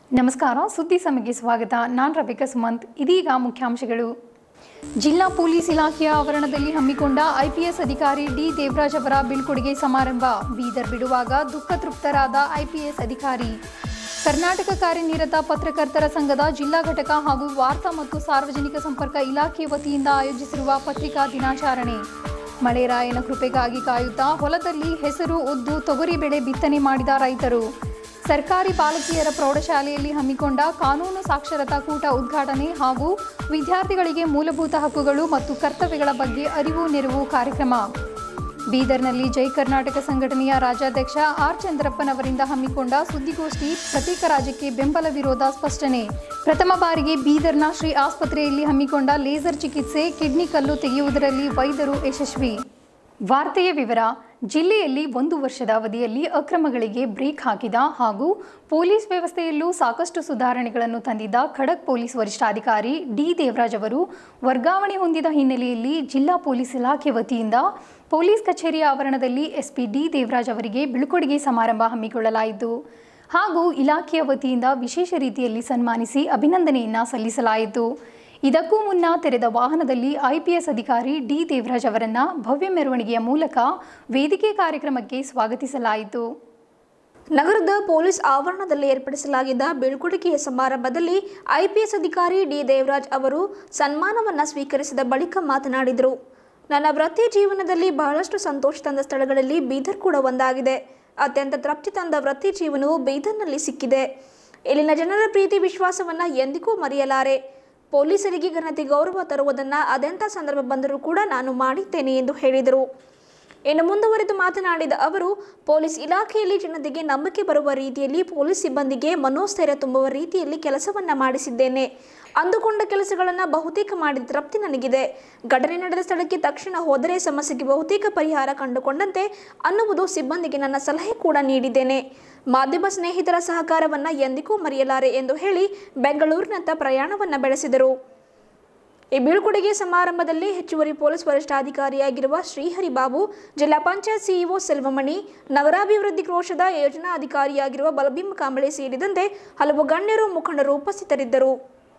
ನಮಸ್ಕಾರ ಸುದ್ದಿ ಸಮಯಕ್ಕೆ ಸ್ವಾಗತ ನಾನು ರಬಿಕಾ ಸುಮಂತ್ ಇದೀಗ ಮುಖ್ಯಾಂಶಗಳು ಜಿಲ್ಲಾ ಪೊಲೀಸ್ ಇಲಾಖೆಯ ಆವರಣದಲ್ಲಿ ಹಮ್ಮಿಕೊಂಡ ಐಪಿಎಸ್ ಅಧಿಕಾರಿ ಡಿ ದೇವರಾಜ್ ಅವರ ಬೀಳ್ಕೊಡುಗೆ ಸಮಾರಂಭ ಬೀದರ್ ಬಿಡುವಾಗ ದುಃಖ ತೃಪ್ತರಾದ ಐಪಿಎಸ್ ಅಧಿಕಾರಿ ಕರ್ನಾಟಕ ಕಾರ್ಯನಿರತ ಪತ್ರಕರ್ತರ ಸಂಘದ ಜಿಲ್ಲಾ ಘಟಕ ಹಾಗೂ ವಾರ್ತಾ ಮತ್ತು ಸಾರ್ವಜನಿಕ ಸಂಪರ್ಕ ಇಲಾಖೆ ವತಿಯಿಂದ ಆಯೋಜಿಸಿರುವ ಪತ್ರಿಕಾ ದಿನಾಚರಣೆ ಮಳೆರಾಯನ ಕೃಪೆಗಾಗಿ ಕಾಯುತ್ತಾ ಹೊಲದಲ್ಲಿ ಹೆಸರು ಉದ್ದು ತೊಗರಿ ಬೆಳೆ ಬಿತ್ತನೆ ಮಾಡಿದ ರೈತರು ಸರ್ಕಾರಿ ಬಾಲಕಿಯರ ಪ್ರೌಢಶಾಲೆಯಲ್ಲಿ ಹಮ್ಮಿಕೊಂಡ ಕಾನೂನು ಸಾಕ್ಷರತಾ ಕೂಟ ಉದ್ಘಾಟನೆ ಹಾಗೂ ವಿದ್ಯಾರ್ಥಿಗಳಿಗೆ ಮೂಲಭೂತ ಹಕ್ಕುಗಳು ಮತ್ತು ಕರ್ತವ್ಯಗಳ ಬಗ್ಗೆ ಅರಿವು ನೆರವು ಕಾರ್ಯಕ್ರಮ ಬೀದರ್ನಲ್ಲಿ ಜೈ ಕರ್ನಾಟಕ ಸಂಘಟನೆಯ ರಾಜ್ಯಾಧ್ಯಕ್ಷ ಆರ್ ಚಂದ್ರಪ್ಪನವರಿಂದ ಹಮ್ಮಿಕೊಂಡ ಸುದ್ದಿಗೋಷ್ಠಿ ಪ್ರತ್ಯೇಕ ರಾಜ್ಯಕ್ಕೆ ಬೆಂಬಲ ವಿರೋಧ ಸ್ಪಷ್ಟನೆ ಪ್ರಥಮ ಬಾರಿಗೆ ಬೀದರ್ನ ಶ್ರೀ ಆಸ್ಪತ್ರೆಯಲ್ಲಿ ಹಮ್ಮಿಕೊಂಡ ಲೇಸರ್ ಚಿಕಿತ್ಸೆ ಕಿಡ್ನಿ ಕಲ್ಲು ತೆಗೆಯುವುದರಲ್ಲಿ ವೈದ್ಯರು ಯಶಸ್ವಿ ವಾರ್ತೆಯ ವಿವರ ಜಿಲ್ಲೆಯಲ್ಲಿ ಒಂದು ವರ್ಷದ ಅವಧಿಯಲ್ಲಿ ಅಕ್ರಮಗಳಿಗೆ ಬ್ರೇಕ್ ಹಾಕಿದ ಹಾಗೂ ಪೊಲೀಸ್ ವ್ಯವಸ್ಥೆಯಲ್ಲೂ ಸಾಕಷ್ಟು ಸುಧಾರಣೆಗಳನ್ನು ತಂದಿದ್ದ ಖಡಕ್ ಪೊಲೀಸ್ ವರಿಷ್ಠಾಧಿಕಾರಿ ಡಿ ದೇವರಾಜ್ ಅವರು ವರ್ಗಾವಣೆ ಹೊಂದಿದ ಹಿನ್ನೆಲೆಯಲ್ಲಿ ಜಿಲ್ಲಾ ಪೊಲೀಸ್ ಇಲಾಖೆ ವತಿಯಿಂದ ಪೊಲೀಸ್ ಕಚೇರಿಯ ಆವರಣದಲ್ಲಿ ಎಸ್ಪಿ ಡಿ ದೇವರಾಜ್ ಅವರಿಗೆ ಬೀಳ್ಕೊಡುಗೆ ಸಮಾರಂಭ ಹಮ್ಮಿಕೊಳ್ಳಲಾಯಿತು ಹಾಗೂ ಇಲಾಖೆಯ ವತಿಯಿಂದ ವಿಶೇಷ ರೀತಿಯಲ್ಲಿ ಸನ್ಮಾನಿಸಿ ಅಭಿನಂದನೆಯನ್ನ ಸಲ್ಲಿಸಲಾಯಿತು ಇದಕ್ಕೂ ಮುನ್ನ ತೆರೆದ ವಾಹನದಲ್ಲಿ ಐಪಿಎಸ್ ಅಧಿಕಾರಿ ಡಿ ದೇವರಾಜ್ ಅವರನ್ನ ಭವ್ಯ ಮೆರವಣಿಗೆಯ ಮೂಲಕ ವೇದಿಕೆ ಕಾರ್ಯಕ್ರಮಕ್ಕೆ ಸ್ವಾಗತಿಸಲಾಯಿತು ನಗರದ ಪೊಲೀಸ್ ಆವರಣದಲ್ಲಿ ಏರ್ಪಡಿಸಲಾಗಿದ್ದ ಬೀಳ್ಕೊಡುಗೆಯ ಸಮಾರಂಭದಲ್ಲಿ ಐಪಿಎಸ್ ಅಧಿಕಾರಿ ಡಿ ದೇವರಾಜ್ ಅವರು ಸನ್ಮಾನವನ್ನು ಸ್ವೀಕರಿಸಿದ ಬಳಿಕ ಮಾತನಾಡಿದರು ನನ್ನ ವೃತ್ತಿ ಜೀವನದಲ್ಲಿ ಬಹಳಷ್ಟು ಸಂತೋಷ ತಂದ ಸ್ಥಳಗಳಲ್ಲಿ ಬೀದರ್ ಕೂಡ ಒಂದಾಗಿದೆ ಅತ್ಯಂತ ತೃಪ್ತಿ ತಂದ ವೃತ್ತಿ ಜೀವನವು ಬೀದರ್ನಲ್ಲಿ ಸಿಕ್ಕಿದೆ ಇಲ್ಲಿನ ಜನರ ಪ್ರೀತಿ ವಿಶ್ವಾಸವನ್ನು ಎಂದಿಗೂ ಮರೆಯಲಾರೆ ಪೊಲೀಸರಿಗೆ ಘನತೆ ಗೌರವ ತರುವುದನ್ನು ಅದೆಂಥ ಸಂದರ್ಭ ಬಂದರೂ ಕೂಡ ನಾನು ಮಾಡಿದ್ದೇನೆ ಎಂದು ಹೇಳಿದರು ಇನ್ನು ಮುಂದುವರೆದು ಮಾತನಾಡಿದ ಅವರು ಪೊಲೀಸ್ ಇಲಾಖೆಯಲ್ಲಿ ಜನತೆಗೆ ನಂಬಿಕೆ ಬರುವ ರೀತಿಯಲ್ಲಿ ಪೊಲೀಸ್ ಸಿಬ್ಬಂದಿಗೆ ಮನೋಸ್ಥೈರ್ಯ ತುಂಬುವ ರೀತಿಯಲ್ಲಿ ಕೆಲಸವನ್ನ ಮಾಡಿಸಿದ್ದೇನೆ ಅಂದುಕೊಂಡ ಕೆಲಸಗಳನ್ನು ಬಹುತೇಕ ಮಾಡಿದ ತೃಪ್ತಿ ನನಗಿದೆ ಘಟನೆ ನಡೆದ ಸ್ಥಳಕ್ಕೆ ತಕ್ಷಣ ಹೋದರೆ ಸಮಸ್ಯೆಗೆ ಬಹುತೇಕ ಪರಿಹಾರ ಕಂಡುಕೊಂಡಂತೆ ಅನ್ನುವುದು ಸಿಬ್ಬಂದಿಗೆ ನನ್ನ ಸಲಹೆ ಕೂಡ ನೀಡಿದ್ದೇನೆ ಮಾಧ್ಯಮ ಸ್ನೇಹಿತರ ಸಹಕಾರವನ್ನು ಎಂದಿಗೂ ಮರೆಯಲಾರೆ ಎಂದು ಹೇಳಿ ಬೆಂಗಳೂರಿನತ್ತ ಪ್ರಯಾಣವನ್ನು ಬೆಳೆಸಿದರು ಈ ಬೀಳ್ಕೊಡುಗೆ ಸಮಾರಂಭದಲ್ಲಿ ಹೆಚ್ಚುವರಿ ಪೊಲೀಸ್ ವರಿಷ್ಠಾಧಿಕಾರಿಯಾಗಿರುವ ಶ್ರೀಹರಿ ಬಾಬು ಜಿಲ್ಲಾ ಪಂಚಾಯತ್ ಸಿಇಒ ಸೆಲ್ವಮಣಿ ನಗರಾಭಿವೃದ್ಧಿ ಕೋಶದ ಯೋಜನಾ ಅಧಿಕಾರಿಯಾಗಿರುವ ಬಲಭೀಮ ಕಾಂಬಳೆ ಸೇರಿದಂತೆ ಹಲವು ಗಣ್ಯರು ಮುಖಂಡರು ಉಪಸ್ಥಿತರಿದ್ದರು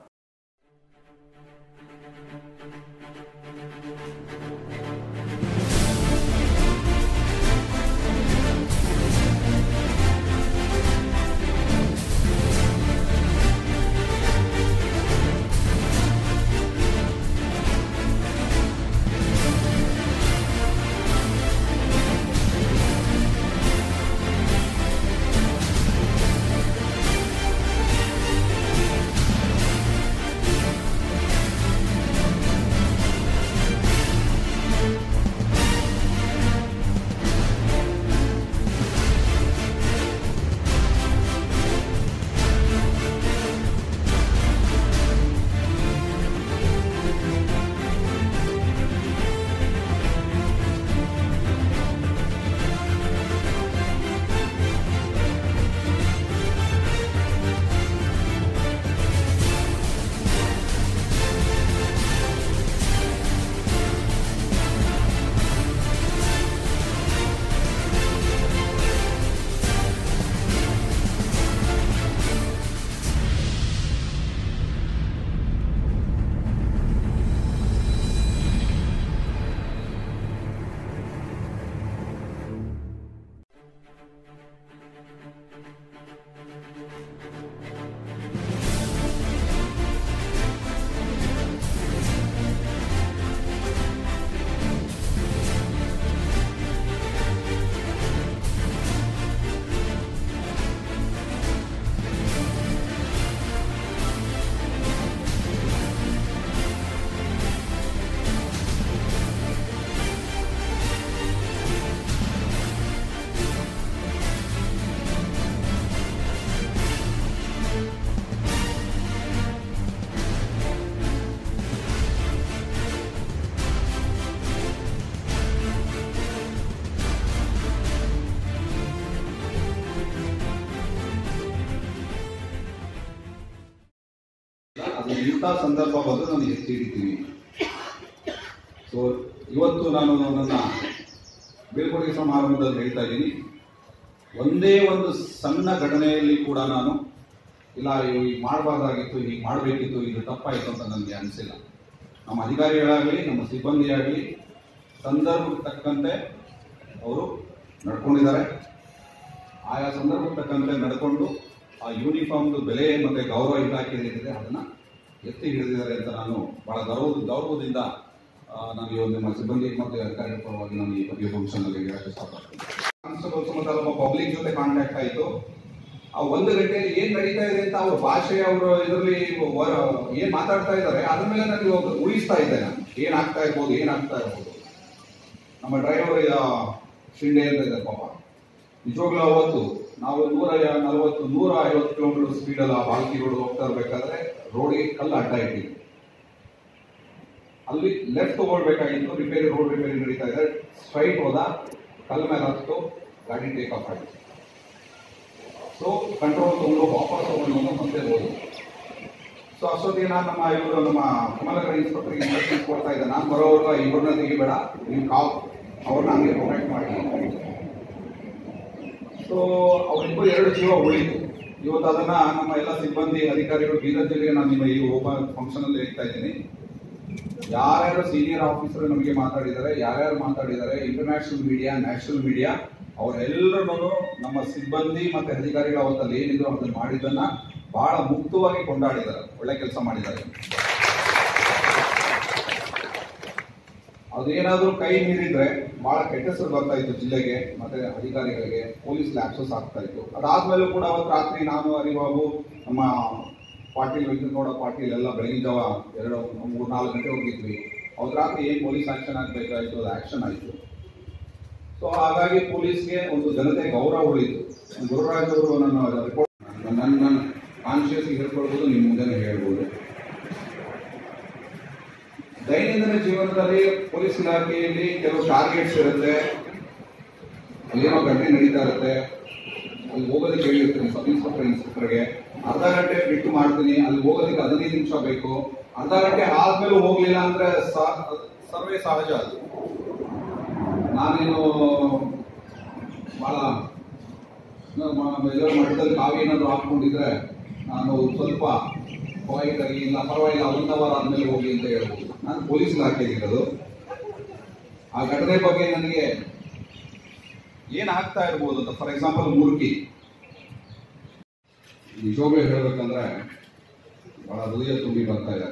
ಅದು ಇಂಥ ಸಂದರ್ಭ ಬಂದು ನಾನು ಎತ್ತಿ ಹಿಡಿತೀನಿ ಸೊ ಇವತ್ತು ನಾನು ನನ್ನ ಬೀಳ್ಕೊಡುಗೆ ಸಮಾರಂಭದಲ್ಲಿ ಹೇಳ್ತಾ ಇದ್ದೀನಿ ಒಂದೇ ಒಂದು ಸಣ್ಣ ಘಟನೆಯಲ್ಲಿ ಕೂಡ ನಾನು ಇಲ್ಲ ಇವು ಈಗ ಮಾಡಬಾರ್ದಾಗಿತ್ತು ಹೀಗೆ ಮಾಡಬೇಕಿತ್ತು ಇದು ತಪ್ಪಾಯಿತು ಅಂತ ನನಗೆ ಅನಿಸಿಲ್ಲ ನಮ್ಮ ಅಧಿಕಾರಿಗಳಾಗಲಿ ನಮ್ಮ ಸಿಬ್ಬಂದಿ ಆಗಲಿ ಸಂದರ್ಭಕ್ಕೆ ತಕ್ಕಂತೆ ಅವರು ನಡ್ಕೊಂಡಿದ್ದಾರೆ ಆಯಾ ಸಂದರ್ಭಕ್ಕೆ ತಕ್ಕಂತೆ ನಡ್ಕೊಂಡು ಆ ಯೂನಿಫಾರ್ಮ್ದು ಬೆಲೆ ಮತ್ತು ಗೌರವ ಇಲಾಖೆ ಏನಿದೆ ಅದನ್ನು ಎತ್ತಿ ಹಿಡಿದಿದ್ದಾರೆ ಅಂತ ನಾನು ಬಹಳ ಗೌರವ ಗೌರವದಿಂದ ಆ, ನಾನು ಈ ಒಂದು ನಮ್ಮ ಸಿಬ್ಬಂದಿ ಮತ್ತು ಅಧಿಕಾರಿಗಳ ಪರವಾಗಿ ನಾನು ಈ ಬಗ್ಗೆ ಫಂಕ್ಷನಲ್ಲಿ ಹೇಳಕ್ಕೆ ಇಷ್ಟಪಡ್ತೀನಿ ಕಾನ್ಸ್ಟೇಬಲ್ಸ್ ಮತ್ತು ನಮ್ಮ ಪಬ್ಲಿಕ್ ಜೊತೆ ಕಾಂಟ್ಯಾಕ್ಟ್ ಆಯಿತು ಆ ಒಂದು ಗಂಟೆಯಲ್ಲಿ ಏನ್ ನಡೀತಾ ಇದೆ ಅಂತ ಅವ್ರ ಭಾಷೆ ಅವರು ಇದರಲ್ಲಿ ಏನ್ ಮಾತಾಡ್ತಾ ಇದ್ದಾರೆ ಅದ್ರ ಮೇಲೆ ನನಗೆ ಒಂದು ಊಹಿಸ್ತಾ ಇದ್ದೆ ನಾನು ಏನ್ ಆಗ್ತಾ ಇರ್ಬೋದು ಏನ್ ಆಗ್ತಾ ಇರ್ಬೋದು ನಮ್ಮ ಡ್ರೈವರ್ ಶಿಂಡೆ ಅಂತ ಇದ್ದಾರೆ ಪಾಪ ನಿಜವಾಗ್ಲೂ ಅವತ್ತು ನಾವು ನೂರ ನಲವತ್ತು ನೂರ ಐವತ್ತು ಕಿಲೋಮೀಟರ್ ಸ್ಪೀಡಲ್ಲಿ ಆ ಬಾಲ್ಕಿ ರೋಡ್ ಹೋಗ್ತಾ ಇರ್ಬೇಕಾದ್ರೆ ರೋಡ್ಗೆ ಕಲ್ಲು ಅಡ್ಡ ಇಟ್ಟಿದ್ರು ಅಲ್ಲಿ ಲೆಫ್ಟ್ ತಗೊಳ್ಬೇಕಾಗಿತ್ತು ರಿಪೇರಿ ರೋಡ್ ರಿಪೇರಿ ನಡೀತಾ ಇದೆ ಸ್ಟ್ರೈಟ್ ಹೋದ ಕಲ್ಲು ಮೇಲೆ ಹತ್ತು ಗಾಡಿ ಟೇಕ್ ಆಫ್ ಆಯಿತು ಸೊ ಕಂಟ್ರೋಲ್ ತಗೊಂಡು ವಾಪಸ್ ತಗೊಂಡು ಮತ್ತೆ ಹೋದ್ರು ಸೊ ಅಷ್ಟೊತ್ತಿಗೆ ನಾನು ನಮ್ಮ ಇವರು ನಮ್ಮ ಕಮಲಕರ ಇನ್ಸ್ಪೆಕ್ಟರ್ಗೆ ಇನ್ಸ್ಟ್ರಕ್ಷನ್ಸ್ ಕೊಡ್ತಾ ಇದ್ದೆ ನಾನು ಬರೋವಾಗ ಇಬ್ಬರನ್ನ ತೆಗಿಬೇಡ ನೀವು ಕಾಲ್ ಅವ್ರನ್ನ ಹಂಗೆ ಪ್ರೊಟೆಕ್ಟ್ ಮಾಡಿ ಸೊ ಅವರಿಬ್ಬರು ಎರಡು ಜೀವ ಉಳಿತು ಇವತ್ತು ಅದನ್ನ ನಮ್ಮ ಎಲ್ಲ ಸಿಬ್ಬಂದಿ ಅಧಿಕಾರಿಗಳು ಬೀದರ್ ಜಿಲ್ಲೆಗೆ ನಾನು ನಿಮ್ಮ ಈ ಒಬ್ಬ ಫಂಕ್ಷನ್ ಅಲ್ಲಿ ಹೇಳ್ತಾ ಇದ್ದೀನಿ ಯಾರ್ಯಾರು ಸೀನಿಯರ್ ಆಫೀಸರ್ ನಮಗೆ ಮಾತಾಡಿದ್ದಾರೆ ಯಾರ್ಯಾರು ಮಾತಾಡಿದ್ದಾರೆ ಇಂಟರ್ನ್ಯಾಷನಲ್ ಮೀಡಿಯಾ ನ್ಯಾಷನಲ್ ಮೀಡಿಯಾ ಅವರೆಲ್ಲರೂ ನಮ್ಮ ಸಿಬ್ಬಂದಿ ಮತ್ತೆ ಅಧಿಕಾರಿಗಳು ಅವತ್ತಲ್ಲಿ ಏನಿದ್ರು ಅದನ್ನ ಮಾಡಿದ್ದನ್ನ ಬಹಳ ಮುಕ್ತವಾಗಿ ಕೊಂಡಾಡಿದ್ದಾರೆ ಒಳ್ಳೆ ಕೆಲಸ ಮಾಡಿದ್ದಾರೆ ಅದೇನಾದ್ರೂ ಕೈ ಮೀರಿದ್ರೆ ಬಹಳ ಕೆಟ್ಟ ಹೆಸರು ಬರ್ತಾ ಇತ್ತು ಜಿಲ್ಲೆಗೆ ಮತ್ತೆ ಅಧಿಕಾರಿಗಳಿಗೆ ಪೊಲೀಸ್ ಲ್ಯಾಪ್ಸಸ್ ಆಗ್ತಾ ಇತ್ತು ಅದಾದ್ಮೇಲೂ ಕೂಡ ಅವತ್ತು ರಾತ್ರಿ ನಾನು ಹರಿಬಾಬು ನಮ್ಮ ಪಾಟೀಲ್ ವೆಂಕಟಗೌಡ ಪಾಟೀಲ್ ಎಲ್ಲ ಬೆಳಗಿನ ಜಾವ ಎರಡು ಮೂರು ನಾಲ್ಕು ಗಂಟೆ ಹೋಗಿದ್ವಿ ಅವತ್ತು ರಾತ್ರಿ ಏನ್ ಪೊಲೀಸ್ ಆಕ್ಷನ್ ಆಗ್ಬೇಕಾಯ್ತು ಅದು ಆಕ್ಷನ್ ಆಯ್ತು ಸೊ ಹಾಗಾಗಿ ಪೊಲೀಸ್ಗೆ ಒಂದು ಜನತೆ ಗೌರವ ಉಳಿತು ಗುರುರಾಜ್ ಅವರು ನನ್ನ ರಿಪೋರ್ಟ್ ನನ್ನ ನನ್ನ ಕಾನ್ಶಿಯಸ್ ಹೇಳ್ಕೊಳ್ಬೋದು ನಿಮ್ಮ ಮುಂದೆನೇ ಹೇಳ್ಬೋದು ದೈನಂದಿನ ಜೀವನದಲ್ಲಿ ಪೊಲೀಸ್ ಇಲಾಖೆಯಲ್ಲಿ ಕೆಲವು ಟಾರ್ಗೆಟ್ಸ್ ಇರುತ್ತೆ ಏನೋ ಘಟನೆ ನಡೀತಾ ಇರುತ್ತೆ ಅಲ್ಲಿ ಹೋಗೋದಕ್ಕೆ ಹೇಳಿರ್ತೀನಿ ಸಬ್ ಇನ್ಸ್ಪೆಕ್ಟರ್ ಇನ್ಸ್ಪೆಕ್ಟರ್ಗೆ ಅರ್ಧ ಗಂಟೆ ಬಿಟ್ಟು ಮಾಡ್ತೀನಿ ಅಲ್ಲಿ ಹೋಗೋದಕ್ಕೆ ಹದಿನೈದು ನಿಮಿಷ ಬೇಕು ಅರ್ಧ ಗಂಟೆ ಆದ್ಮೇಲೆ ಹೋಗ್ಲಿಲ್ಲ ಅಂದ್ರೆ ಸ- ಸರ್ವೇ ಸಹಜ ಅದು ನಾನೇನು ಬಹಳ ಎಲ್ಲರ ಮಟ್ಟದಲ್ಲಿ ಕಾವಿ ಏನಾದ್ರು ಹಾಕೊಂಡಿದ್ರೆ ನಾನು ಸ್ವಲ್ಪ ಪೊಲೈಟ್ ಆಗಿ ಇಲ್ಲ ಪರವಾಗಿಲ್ಲ ಒಂದು ಅವರ್ ಆದ್ಮೇಲೆ ಹೋಗಿ ಅಂತ ಹೇಳ್ಬೋದು ನಾನು ಪೊಲೀಸ್ ಇಲಾಖೆಯಲ್ಲಿರೋದು ಆ ಘಟನೆ ಬಗ್ಗೆ ನನಗೆ ಏನ್ ಆಗ್ತಾ ಇರ್ಬೋದು ಅಂತ ಫಾರ್ ಎಕ್ಸಾಂಪಲ್ ಮುರುಕಿ ನಿಜವಾಗ್ಲೂ ಹೇಳ್ಬೇಕಂದ್ರೆ ಬಹಳ ಹೃದಯ ತುಂಬಿ ಬರ್ತಾ ಇದೆ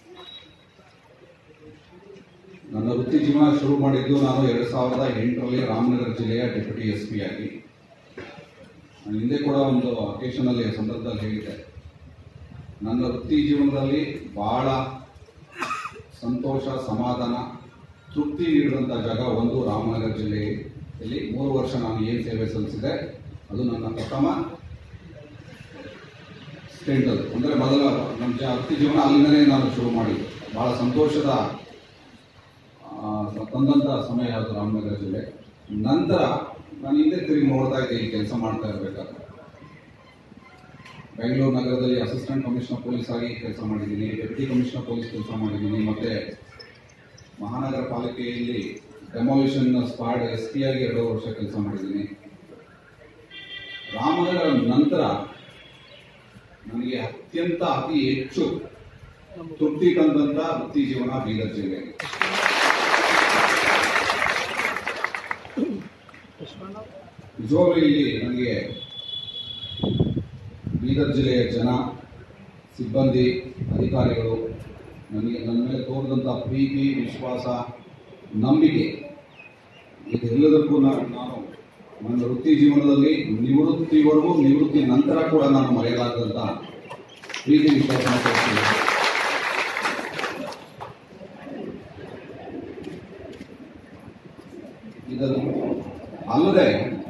ನನ್ನ ವೃತ್ತಿ ಜೀವನ ಶುರು ಮಾಡಿದ್ದು ನಾನು ಎರಡ್ ಸಾವಿರದ ಎಂಟರಲ್ಲಿ ರಾಮನಗರ ಜಿಲ್ಲೆಯ ಡೆಪ್ಯೂಟಿ ಎಸ್ ಪಿ ಆಗಿ ನಾನು ಹಿಂದೆ ಕೂಡ ಒಂದು ಅಕೇಶನಲ್ಲಿ ಸಂದರ್ಭದಲ್ಲಿ ಹೇಳಿದ್ದೆ ನನ್ನ ವೃತ್ತಿ ಜೀವನದಲ್ಲಿ ಬಹಳ ಸಂತೋಷ ಸಮಾಧಾನ ತೃಪ್ತಿ ನೀಡಿದಂಥ ಜಾಗ ಒಂದು ರಾಮನಗರ ಜಿಲ್ಲೆಯಲ್ಲಿ ಮೂರು ವರ್ಷ ನಾನು ಏನು ಸೇವೆ ಸಲ್ಲಿಸಿದೆ ಅದು ನನ್ನ ಪ್ರಥಮ ಸ್ಟೇಟ್ ಅದು ಅಂದರೆ ಮೊದಲ ನಮ್ಮ ಜ- ವೃತ್ತಿ ಜೀವನ ಅಲ್ಲಿಂದನೇ ನಾನು ಶುರು ಮಾಡಿದ್ದು ಬಹಳ ಸಂತೋಷದ ಆ, ತಂದಂಥ ಸಮಯ ಅದು ರಾಮನಗರ ಜಿಲ್ಲೆ ನಂತರ ನಾನು ಹಿಂದೆ ತಿರುಗಿ ನೋಡ್ತಾ ಇದ್ದೆ ಈ ಕೆಲಸ ಮಾಡ್ತಾ ಇರಬೇಕಾದ್ರೆ ಬೆಂಗಳೂರು ನಗರದಲ್ಲಿ ಅಸಿಸ್ಟೆಂಟ್ ಕಮಿಷನರ್ ಪೊಲೀಸ್ ಆಗಿ ಕೆಲಸ ಮಾಡಿದ್ದೀನಿ ಡೆಪ್ಯೂಟಿ ಕಮಿಷನರ್ ಪೊಲೀಸ್ ಕೆಲಸ ಮಾಡಿದ್ದೀನಿ ಮತ್ತೆ ಮಹಾನಗರ ಪಾಲಿಕೆಯಲ್ಲಿ ಡೆಮಾಲಿಷನ್ ಸ್ಕ್ವಾಡ್ ಎಸ್ ಪಿ ಆಗಿ ಎರಡು ವರ್ಷ ಕೆಲಸ ಮಾಡಿದ್ದೀನಿ ರಾಮನಗರ ನಂತರ ನನಗೆ ಅತ್ಯಂತ ಅತಿ ಹೆಚ್ಚು ತೃಪ್ತಿ ತಂದಂತ ವೃತ್ತಿ ಜೀವನ ಬೀದರ್ ಜಿಲ್ಲೆ ನಿಜವಾಗ್ಲೂ ಇಲ್ಲಿ ನನಗೆ ಬೀದರ್ ಜಿಲ್ಲೆಯ ಜನ ಸಿಬ್ಬಂದಿ ಅಧಿಕಾರಿಗಳು ನನಗೆ ನನ್ನ ಮೇಲೆ ತೋರಿದಂಥ ಪ್ರೀತಿ ವಿಶ್ವಾಸ ನಂಬಿಕೆ ಇದೆಲ್ಲದಕ್ಕೂ ನಾನು ನಾನು ನನ್ನ ವೃತ್ತಿ ಜೀವನದಲ್ಲಿ ನಿವೃತ್ತಿವರೆಗೂ ನಿವೃತ್ತಿ ನಂತರ ಕೂಡ ನಾನು ಮರೆಯಲಾಗದಂಥ ಪ್ರೀತಿ ವಿಶ್ವಾಸ ತೋರಿಸ್ತೀನಿ ಇದನ್ನು ಅಲ್ಲದೆ